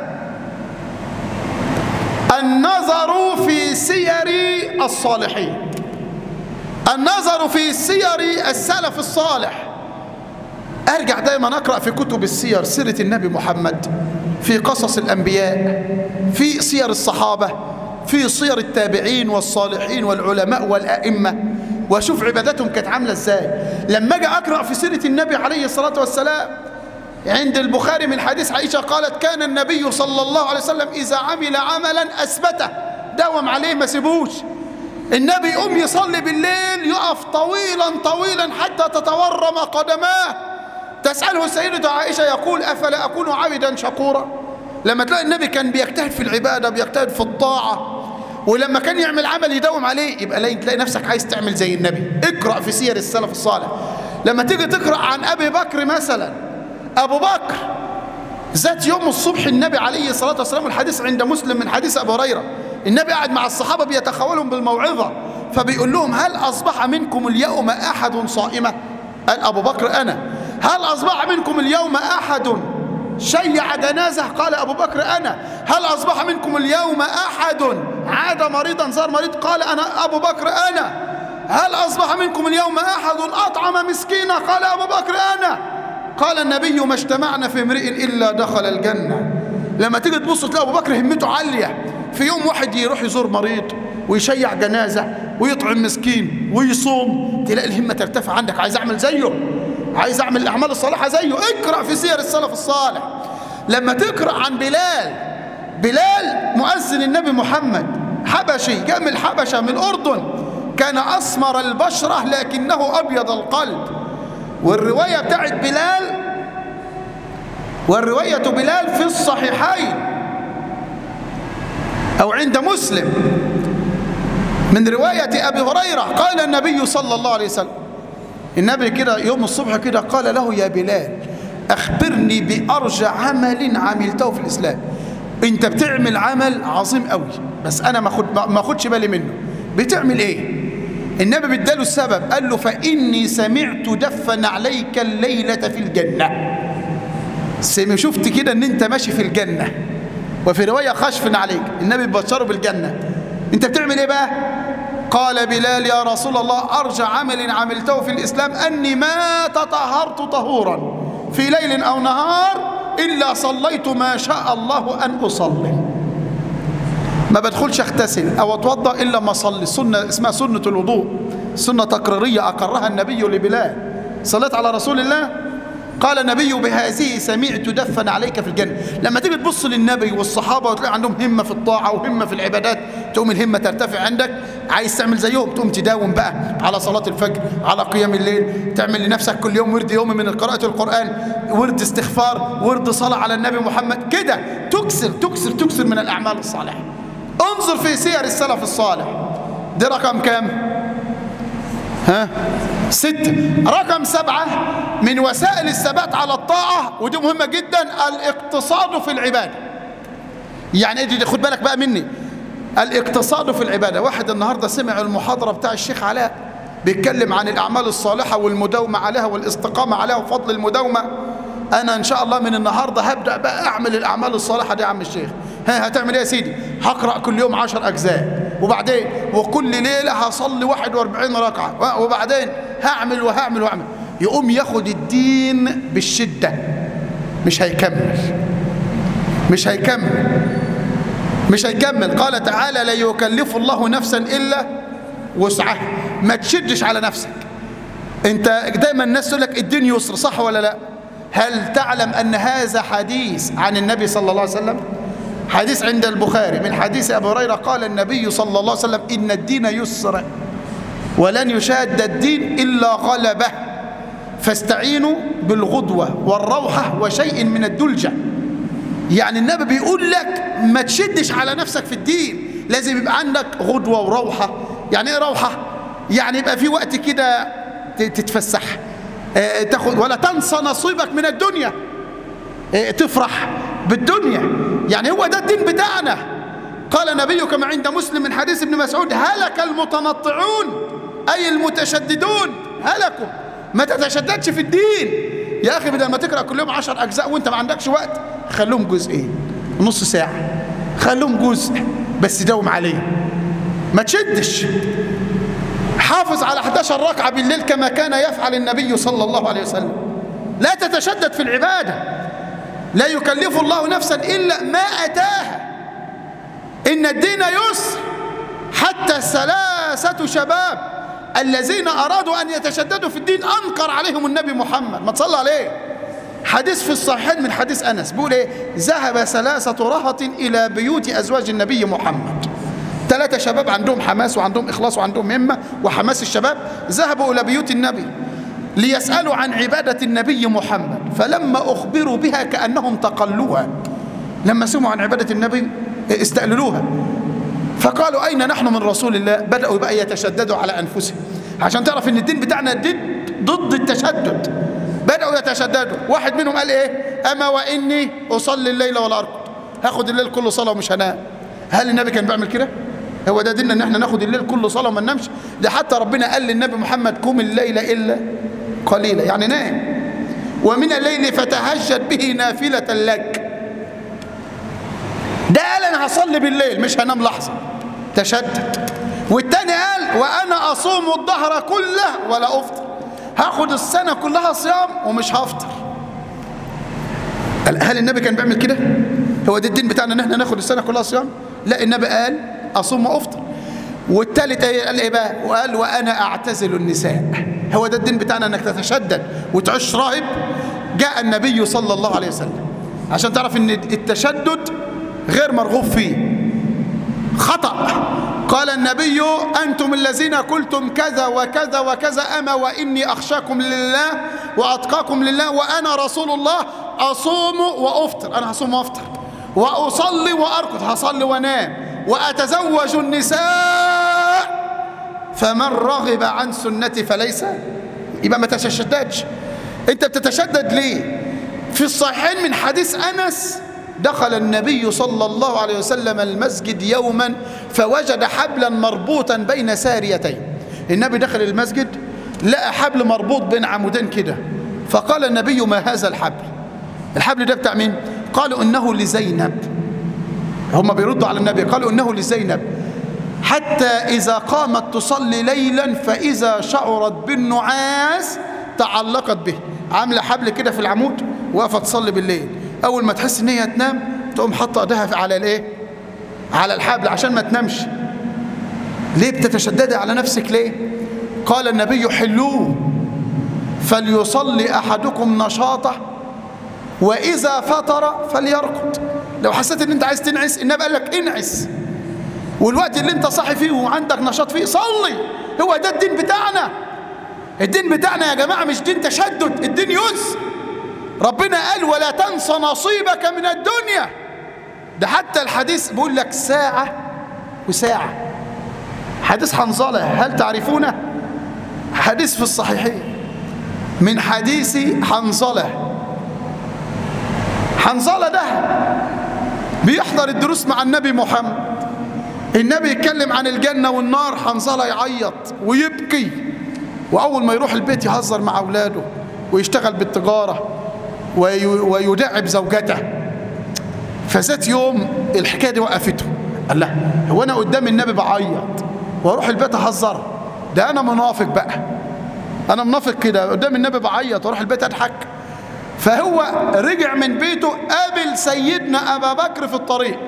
النظر في سير الصالحين النظر في سير السلف الصالح ارجع دايما اقرا في كتب السير سيره النبي محمد في قصص الانبياء في سير الصحابه في سير التابعين والصالحين والعلماء والائمه واشوف عباداتهم كانت عامله ازاي لما اجي اقرا في سيره النبي عليه الصلاه والسلام عند البخاري من حديث عائشه قالت كان النبي صلى الله عليه وسلم اذا عمل عملا اثبته داوم عليه ما سيبوش النبي يقوم يصلي بالليل يقف طويلا طويلا حتى تتورم قدماه تسأله السيدة عائشة يقول أفلا أكون عبدا شكورا لما تلاقي النبي كان بيجتهد في العبادة بيجتهد في الطاعة ولما كان يعمل عمل يداوم عليه يبقى تلاقي نفسك عايز تعمل زي النبي اقرأ في سير السلف الصالح لما تيجي تقرأ عن أبي بكر مثلا أبو بكر ذات يوم الصبح النبي عليه الصلاة والسلام الحديث عند مسلم من حديث أبو هريرة النبي قاعد مع الصحابة بيتخولهم بالموعظة فبيقول لهم هل أصبح منكم اليوم أحد صائمة قال أبو بكر أنا هل أصبح منكم اليوم أحد شيع جنازة قال أبو بكر أنا هل أصبح منكم اليوم أحد عاد مريضا صار مريض قال أنا أبو بكر أنا هل أصبح منكم اليوم أحد أطعم مسكينا قال أبو بكر أنا قال النبي ما اجتمعنا في امرئ إلا دخل الجنة لما تيجي تبص تلاقي أبو بكر همته عالية في يوم واحد يروح يزور مريض ويشيع جنازة ويطعم مسكين ويصوم تلاقي الهمة ترتفع عندك عايز أعمل زيه عايز أعمل الأعمال الصالحة زيه اقرأ في سير السلف الصالح لما تقرأ عن بلال بلال مؤذن النبي محمد حبشي جاء من الحبشة من الأردن كان أسمر البشرة لكنه أبيض القلب والرواية بتاعت بلال والرواية بلال في الصحيحين أو عند مسلم من رواية أبي هريرة قال النبي صلى الله عليه وسلم النبي كده يوم الصبح كده قال له يا بلال أخبرني بأرجى عمل عملته في الإسلام أنت بتعمل عمل عظيم قوي بس أنا ما خد ما خدش بالي منه بتعمل إيه النبي بداله السبب قال له فإني سمعت دفن عليك الليلة في الجنة سمع شفت كده ان انت ماشي في الجنة وفي رواية خشف عليك النبي بشره بالجنة انت بتعمل ايه بقى قال بلال يا رسول الله ارجى عمل عملته في الاسلام اني ما تطهرت طهورا في ليل او نهار الا صليت ما شاء الله ان اصلي ما بدخلش اغتسل او اتوضا الا ما اصلي سنه اسمها سنه الوضوء سنه تقريريه اقرها النبي لبلال صليت على رسول الله قال النبي بهذه سمعت دفن عليك في الجنة لما تيجي تبص للنبي والصحابة وتلاقي عندهم همة في الطاعة وهمة في العبادات تقوم الهمة ترتفع عندك عايز تعمل زيهم تقوم تداوم بقى على صلاة الفجر على قيام الليل تعمل لنفسك كل يوم ورد يومي من قراءة القرآن ورد استغفار ورد صلاة على النبي محمد كده تكسر تكسر تكسر من الأعمال الصالحة انظر في سير السلف الصالح دي رقم كام ها ستة رقم سبعة من وسائل الثبات على الطاعة ودي مهمة جدا الاقتصاد في العبادة يعني ايه خد بالك بقى مني الاقتصاد في العبادة واحد النهاردة سمع المحاضرة بتاع الشيخ علاء بيتكلم عن الأعمال الصالحة والمداومة عليها والاستقامة عليها وفضل المداومة أنا إن شاء الله من النهاردة هبدأ بقى أعمل الأعمال الصالحة دي يا عم الشيخ ها هتعمل إيه يا سيدي هقرأ كل يوم عشر أجزاء وبعدين وكل ليلة هصلي 41 ركعة وبعدين هعمل وهعمل وهعمل يقوم ياخد الدين بالشدة مش هيكمل مش هيكمل مش هيكمل قال تعالى لا يكلف الله نفسا إلا وسعها ما تشدش على نفسك انت دايما الناس تقول لك الدين يسر صح ولا لا هل تعلم أن هذا حديث عن النبي صلى الله عليه وسلم حديث عند البخاري من حديث أبو هريرة قال النبي صلى الله عليه وسلم إن الدين يسر ولن يشاد الدين إلا غلبه فاستعينوا بالغدوة والروحة وشيء من الدلجة يعني النبي بيقول لك ما تشدش على نفسك في الدين لازم يبقى عندك غدوة وروحة يعني ايه روحة يعني يبقى في وقت كده تتفسح اه تاخد ولا تنسى نصيبك من الدنيا اه تفرح بالدنيا يعني هو ده الدين بتاعنا قال النبي كما عند مسلم من حديث ابن مسعود هلك المتنطعون أي المتشددون هلكوا ما تتشددش في الدين يا أخي بدل ما تقرأ كل يوم عشر أجزاء وانت ما عندكش وقت خلوهم جزئين نص ساعة خلوهم جزء بس داوم عليه ما تشدش حافظ على 11 ركعة بالليل كما كان يفعل النبي صلى الله عليه وسلم لا تتشدد في العبادة لا يكلف الله نفسا إلا ما أتاها إن الدين يسر حتى الثلاثة شباب الذين أرادوا أن يتشددوا في الدين أنكر عليهم النبي محمد ما تصلى عليه حديث في الصحيحين من حديث أنس بيقول إيه ذهب ثلاثة رهط إلى بيوت أزواج النبي محمد ثلاثة شباب عندهم حماس وعندهم إخلاص وعندهم همة وحماس الشباب ذهبوا إلى بيوت النبي ليسألوا عن عبادة النبي محمد فلما أخبروا بها كأنهم تقلوها لما سمعوا عن عبادة النبي استقللوها فقالوا أين نحن من رسول الله بدأوا بقى يتشددوا على أنفسهم عشان تعرف ان الدين بتاعنا دين ضد التشدد بدأوا يتشددوا واحد منهم قال ايه أما وإني أصلي الليل ولا أرقد هاخد الليل كله صلاة ومش هنام هل النبي كان بيعمل كده هو ده ديننا ان احنا ناخد الليل كله صلاة وما ننامش ده حتى ربنا قال للنبي محمد قم الليل إلا قليلا يعني نام ومن الليل فتهجد به نافلة لك ده قال انا هصلي بالليل مش هنام لحظة تشدد والتاني قال وانا اصوم الظهر كله ولا افطر هاخد السنة كلها صيام ومش هفطر هل النبي كان بيعمل كده هو ده الدين بتاعنا ان احنا ناخد السنة كلها صيام لا النبي قال اصوم وافطر والتالت قال ايه بقى وقال وانا اعتزل النساء هو ده الدين بتاعنا انك تتشدد وتعيش راهب جاء النبي صلى الله عليه وسلم عشان تعرف ان التشدد غير مرغوب فيه خطأ قال النبي أنتم الذين قلتم كذا وكذا وكذا أما وإني أخشاكم لله وأتقاكم لله وأنا رسول الله أصوم وأفطر أنا هصوم وأفطر وأصلي وأركض هصلي وأنام وأتزوج النساء فمن رغب عن سنتي فليس يبقى ما تتشددش أنت بتتشدد ليه في الصحيحين من حديث أنس دخل النبي صلى الله عليه وسلم المسجد يوما فوجد حبلا مربوطا بين ساريتين النبي دخل المسجد لقى حبل مربوط بين عمودين كده فقال النبي ما هذا الحبل الحبل ده بتاع مين قالوا انه لزينب هم بيردوا على النبي قالوا انه لزينب حتى إذا قامت تصلي ليلا فإذا شعرت بالنعاس تعلقت به عاملة حبل كده في العمود واقفة تصلي بالليل أول ما تحس إن هي تنام تقوم حاطة إيديها على الإيه؟ على الحبل عشان ما تنامش ليه بتتشددي على نفسك ليه؟ قال النبي حلوه فليصلي أحدكم نشاطه وإذا فطر فليرقد لو حسيت إن أنت عايز تنعس النبي قال لك انعس والوقت اللي أنت صاحي فيه وعندك نشاط فيه صلي هو ده الدين بتاعنا الدين بتاعنا يا جماعة مش دين تشدد الدين يسر ربنا قال ولا تنسى نصيبك من الدنيا ده حتى الحديث بيقول لك ساعة وساعة حديث حنظلة هل تعرفونه حديث في الصحيحين من حديث حنظلة حنظلة ده بيحضر الدروس مع النبي محمد النبي يتكلم عن الجنة والنار حنظلة يعيط ويبكي وأول ما يروح البيت يهزر مع أولاده ويشتغل بالتجارة وي- ويداعب زوجته فذات يوم الحكاية دي وقفته قال لا هو أنا قدام النبي بعيط وأروح البيت أهزر ده أنا منافق بقى أنا منافق كده قدام النبي بعيط وأروح البيت أضحك فهو رجع من بيته قابل سيدنا أبا بكر في الطريق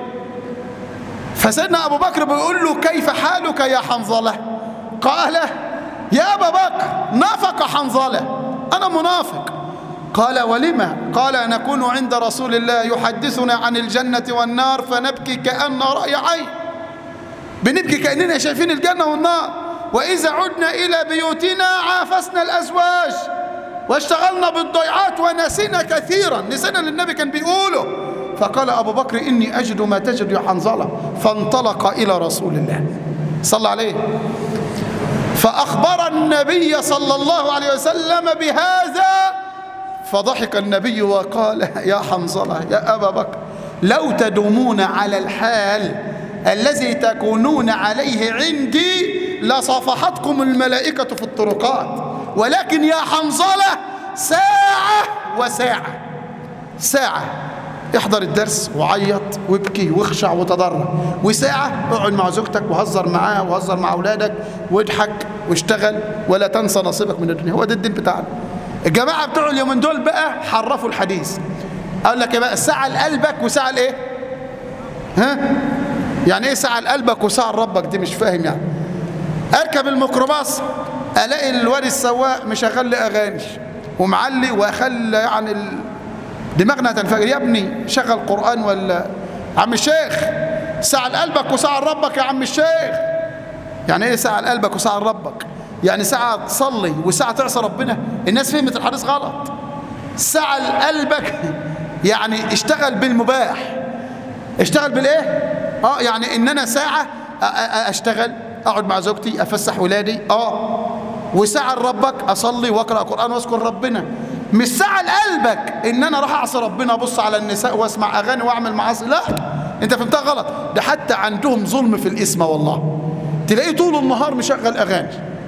فسيدنا أبو بكر بيقول له كيف حالك يا حنظلة قال يا أبا بكر نافق حنظلة أنا منافق قال ولما قال نكون عند رسول الله يحدثنا عن الجنة والنار فنبكي كأن رأي عين بنبكي كأننا شايفين الجنة والنار وإذا عدنا إلى بيوتنا عافسنا الأزواج واشتغلنا بالضيعات ونسينا كثيرا نسينا اللي النبي كان بيقوله فقال أبو بكر إني أجد ما تجد يا حنظلة فانطلق إلى رسول الله صلى عليه فأخبر النبي صلى الله عليه وسلم بهذا فضحك النبي وقال يا حنظلة يا أبا بكر لو تدومون على الحال الذي تكونون عليه عندي لصافحتكم الملائكة في الطرقات ولكن يا حنظلة ساعة وساعة ساعة احضر الدرس وعيط وابكي واخشع وتضرع وساعة اقعد مع زوجتك وهزر معاه وهزر مع أولادك واضحك واشتغل ولا تنسى نصيبك من الدنيا هو ده الدين بتاعنا الجماعة بتوع اليومين دول بقى حرفوا الحديث قال لك يا بقى ساعة لقلبك وساعة لايه ها يعني ايه ساعة لقلبك وساعة لربك دي مش فاهم يعني اركب الميكروباص الاقي الواد السواق مشغل لي اغاني ومعلي واخلي يعني ال... دماغنا تنفجر يا ابني شغل قرآن ولا عم الشيخ ساعة لقلبك وساعة لربك يا عم الشيخ يعني ايه ساعة لقلبك وساعة لربك يعني ساعة تصلي وساعة تعصى ربنا الناس فهمت الحديث غلط ساعة لقلبك يعني اشتغل بالمباح اشتغل بالايه اه يعني ان انا ساعة أ- أ- اشتغل اقعد مع زوجتي افسح ولادي اه وساعة لربك اصلي واقرا قرآن واذكر ربنا مش ساعة لقلبك ان انا راح اعصي ربنا ابص على النساء واسمع اغاني واعمل معاصي لا انت فهمتها غلط ده حتى عندهم ظلم في الاسم والله تلاقيه طول النهار مشغل اغاني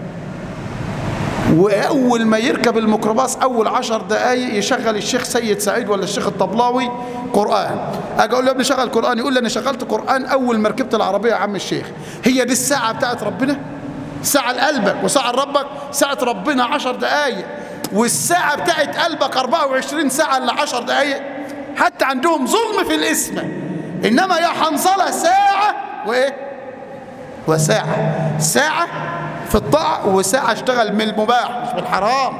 واول ما يركب الميكروباص اول عشر دقايق يشغل الشيخ سيد سعيد ولا الشيخ الطبلاوي قران اجي اقول له يا ابني شغل قران يقول لي انا شغلت قران اول ما ركبت العربيه يا عم الشيخ هي دي الساعه بتاعت ربنا ساعه لقلبك وساعه لربك ساعه ربنا عشر دقايق والساعه بتاعت قلبك 24 ساعه الا 10 دقايق حتى عندهم ظلم في الاسم انما يا حنظله ساعه وايه وساعه ساعه في الطاعة وساعة اشتغل من المباح مش بالحرام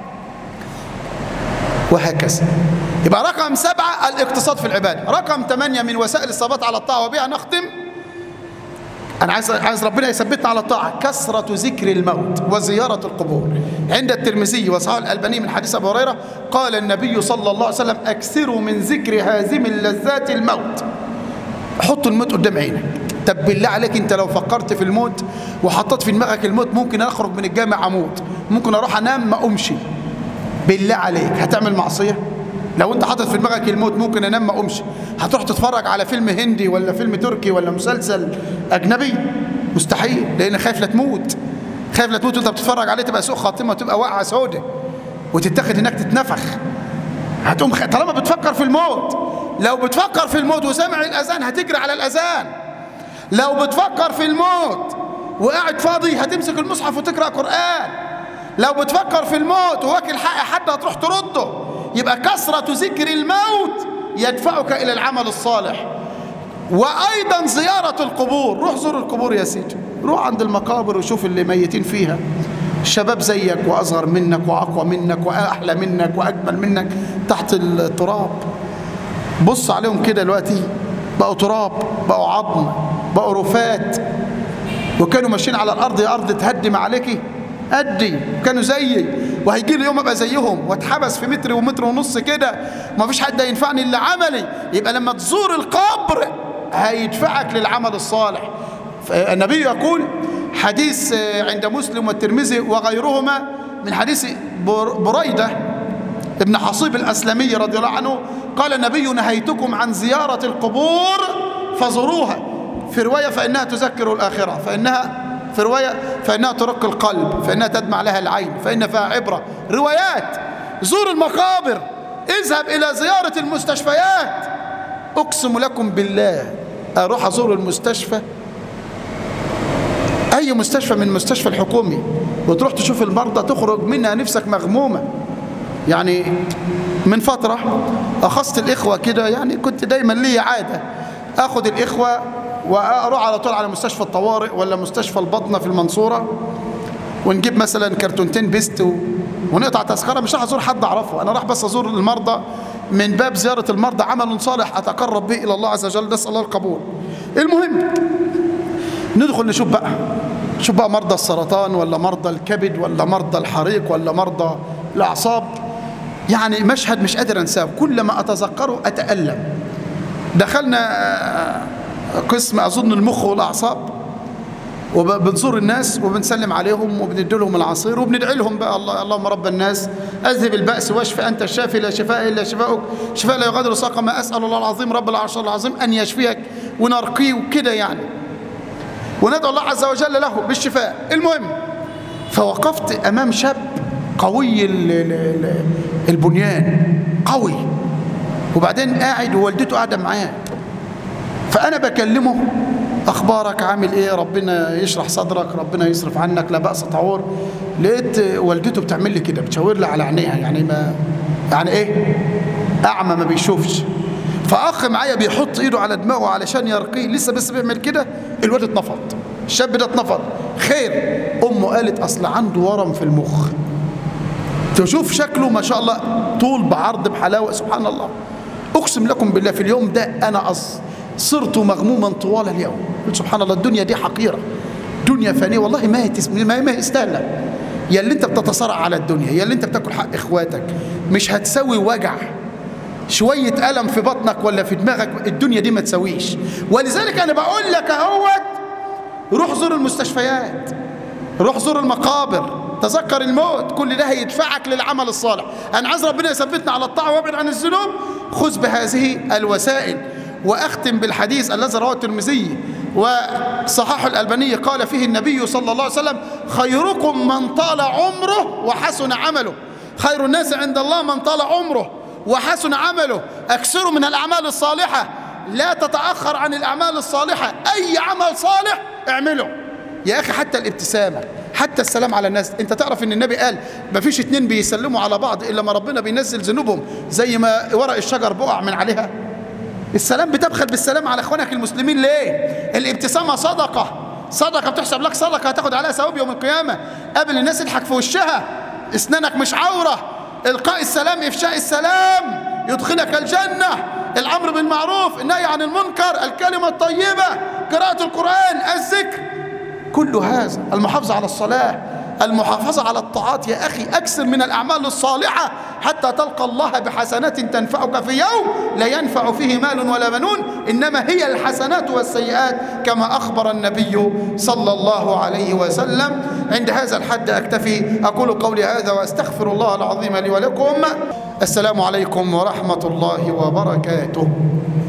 وهكذا يبقى رقم سبعة الاقتصاد في العبادة رقم ثمانية من وسائل الثبات على الطاعة وبها نختم أنا عايز عايز ربنا يثبتنا على الطاعة كثرة ذكر الموت وزيارة القبور عند الترمذي وصححه الألباني من حديث أبو هريرة قال النبي صلى الله عليه وسلم أكثروا من ذكر هازم اللذات الموت حط الموت قدام عينك طب بالله عليك انت لو فكرت في الموت وحطيت في دماغك الموت ممكن اخرج من الجامع اموت ممكن اروح انام ما اقومش بالله عليك هتعمل معصيه لو انت حاطط في دماغك الموت ممكن انام ما اقومش هتروح تتفرج على فيلم هندي ولا فيلم تركي ولا مسلسل اجنبي مستحيل لان خايف لا تموت خايف لا تموت وانت بتتفرج عليه تبقى سوء خاتمه وتبقى واقعه سودة وتتاخد انك تتنفخ هتقوم خ... طالما بتفكر في الموت لو بتفكر في الموت وسامع الاذان هتجري على الاذان لو بتفكر في الموت وقاعد فاضي هتمسك المصحف وتقرأ قرآن لو بتفكر في الموت وواكل حق حد هتروح ترده يبقى كثرة ذكر الموت يدفعك إلى العمل الصالح وأيضا زيارة القبور روح زور القبور يا سيدي روح عند المقابر وشوف اللي ميتين فيها الشباب زيك وأصغر منك وأقوى منك وأحلى منك وأجمل منك تحت التراب بص عليهم كده دلوقتي بقوا تراب بقوا عظم بقوا رفات وكانوا ماشيين على الأرض يا أرض تهدم عليكي أدي كانوا زيي وهيجي لي يوم ابقى زيهم واتحبس في متر ومتر ونص كده ما فيش حد ينفعني الا عملي يبقى لما تزور القبر هيدفعك للعمل الصالح النبي يقول حديث عند مسلم والترمذي وغيرهما من حديث بريدة ابن حصيب الأسلمي رضي الله عنه قال النبي نهيتكم عن زيارة القبور فزوروها في رواية فإنها تذكر الآخرة فإنها في رواية فإنها ترق القلب فإنها تدمع لها العين فإن فيها عبرة روايات زور المقابر اذهب إلى زيارة المستشفيات أقسم لكم بالله أروح أزور المستشفى أي مستشفى من المستشفى الحكومي وتروح تشوف المرضى تخرج منها نفسك مغمومة يعني من فترة أخذت الإخوة كده يعني كنت دايما لي عادة أخذ الإخوة واروح على طول على مستشفى الطوارئ ولا مستشفى البطنه في المنصوره ونجيب مثلا كرتونتين بيست و... ونقطع تذكره مش راح ازور حد اعرفه انا راح بس ازور المرضى من باب زياره المرضى عمل صالح اتقرب به الى الله عز وجل نسال الله القبول المهم ندخل نشوف بقى شوف بقى مرضى السرطان ولا مرضى الكبد ولا مرضى الحريق ولا مرضى الاعصاب يعني مشهد مش قادر انساه كلما اتذكره اتالم دخلنا قسم أظن المخ والأعصاب وبنزور الناس وبنسلم عليهم وبندي لهم العصير وبندعي لهم بقى الله اللهم رب الناس اذهب البأس واشف أنت الشافي لا شفاء إلا شفاؤك شفاء لا يغادر سقما أسأل الله العظيم رب العرش العظيم أن يشفيك ونرقيه وكده يعني وندعو الله عز وجل له بالشفاء المهم فوقفت أمام شاب قوي البنيان قوي وبعدين قاعد ووالدته قاعدة معاه فأنا بكلمه أخبارك عامل إيه ربنا يشرح صدرك ربنا يصرف عنك لا بأس طعور لقيت والدته بتعمل لي كده بتشاور لي على عينيها يعني ما يعني إيه أعمى ما بيشوفش فأخ معايا بيحط إيده على دماغه علشان يرقيه لسه بس بيعمل كده الواد اتنفض الشاب ده اتنفض خير أمه قالت أصل عنده ورم في المخ تشوف شكله ما شاء الله طول بعرض بحلاوة سبحان الله أقسم لكم بالله في اليوم ده أنا أص صرت مغموما طوال اليوم قلت سبحان الله الدنيا دي حقيرة دنيا فانية والله ما هي ما هي ما هي استاهلة يا اللي انت بتتصارع على الدنيا يا اللي انت بتاكل حق اخواتك مش هتسوي وجع شوية ألم في بطنك ولا في دماغك الدنيا دي ما تسويش ولذلك أنا بقول لك اهوت روح زور المستشفيات روح زور المقابر تذكر الموت كل ده هيدفعك للعمل الصالح أنا عايز ربنا يثبتنا على الطاعة وابعد عن الذنوب خذ بهذه الوسائل وأختم بالحديث الذي رواه الترمذي وصححه الألباني قال فيه النبي صلى الله عليه وسلم خيركم من طال عمره وحسن عمله خير الناس عند الله من طال عمره وحسن عمله أكثروا من الأعمال الصالحة لا تتأخر عن الأعمال الصالحة أي عمل صالح اعمله يا أخي حتى الابتسامة حتى السلام على الناس انت تعرف ان النبي قال ما فيش اتنين بيسلموا على بعض الا ما ربنا بينزل ذنوبهم زي ما ورق الشجر بقع من عليها السلام بتبخل بالسلام على اخوانك المسلمين ليه الابتسامة صدقة صدقة بتحسب لك صدقة هتاخد عليها ثواب يوم القيامة قبل الناس يضحك في وشها اسنانك مش عورة القاء السلام افشاء السلام يدخلك الجنة الامر بالمعروف النهي عن المنكر الكلمة الطيبة قراءة القرآن الذكر كل هذا المحافظة على الصلاة المحافظة على الطاعات يا أخي أكثر من الأعمال الصالحة حتى تلقى الله بحسنات تنفعك في يوم لا ينفع فيه مال ولا بنون إنما هي الحسنات والسيئات كما أخبر النبي صلى الله عليه وسلم عند هذا الحد أكتفي أقول قولي هذا وأستغفر الله العظيم لي ولكم السلام عليكم ورحمة الله وبركاته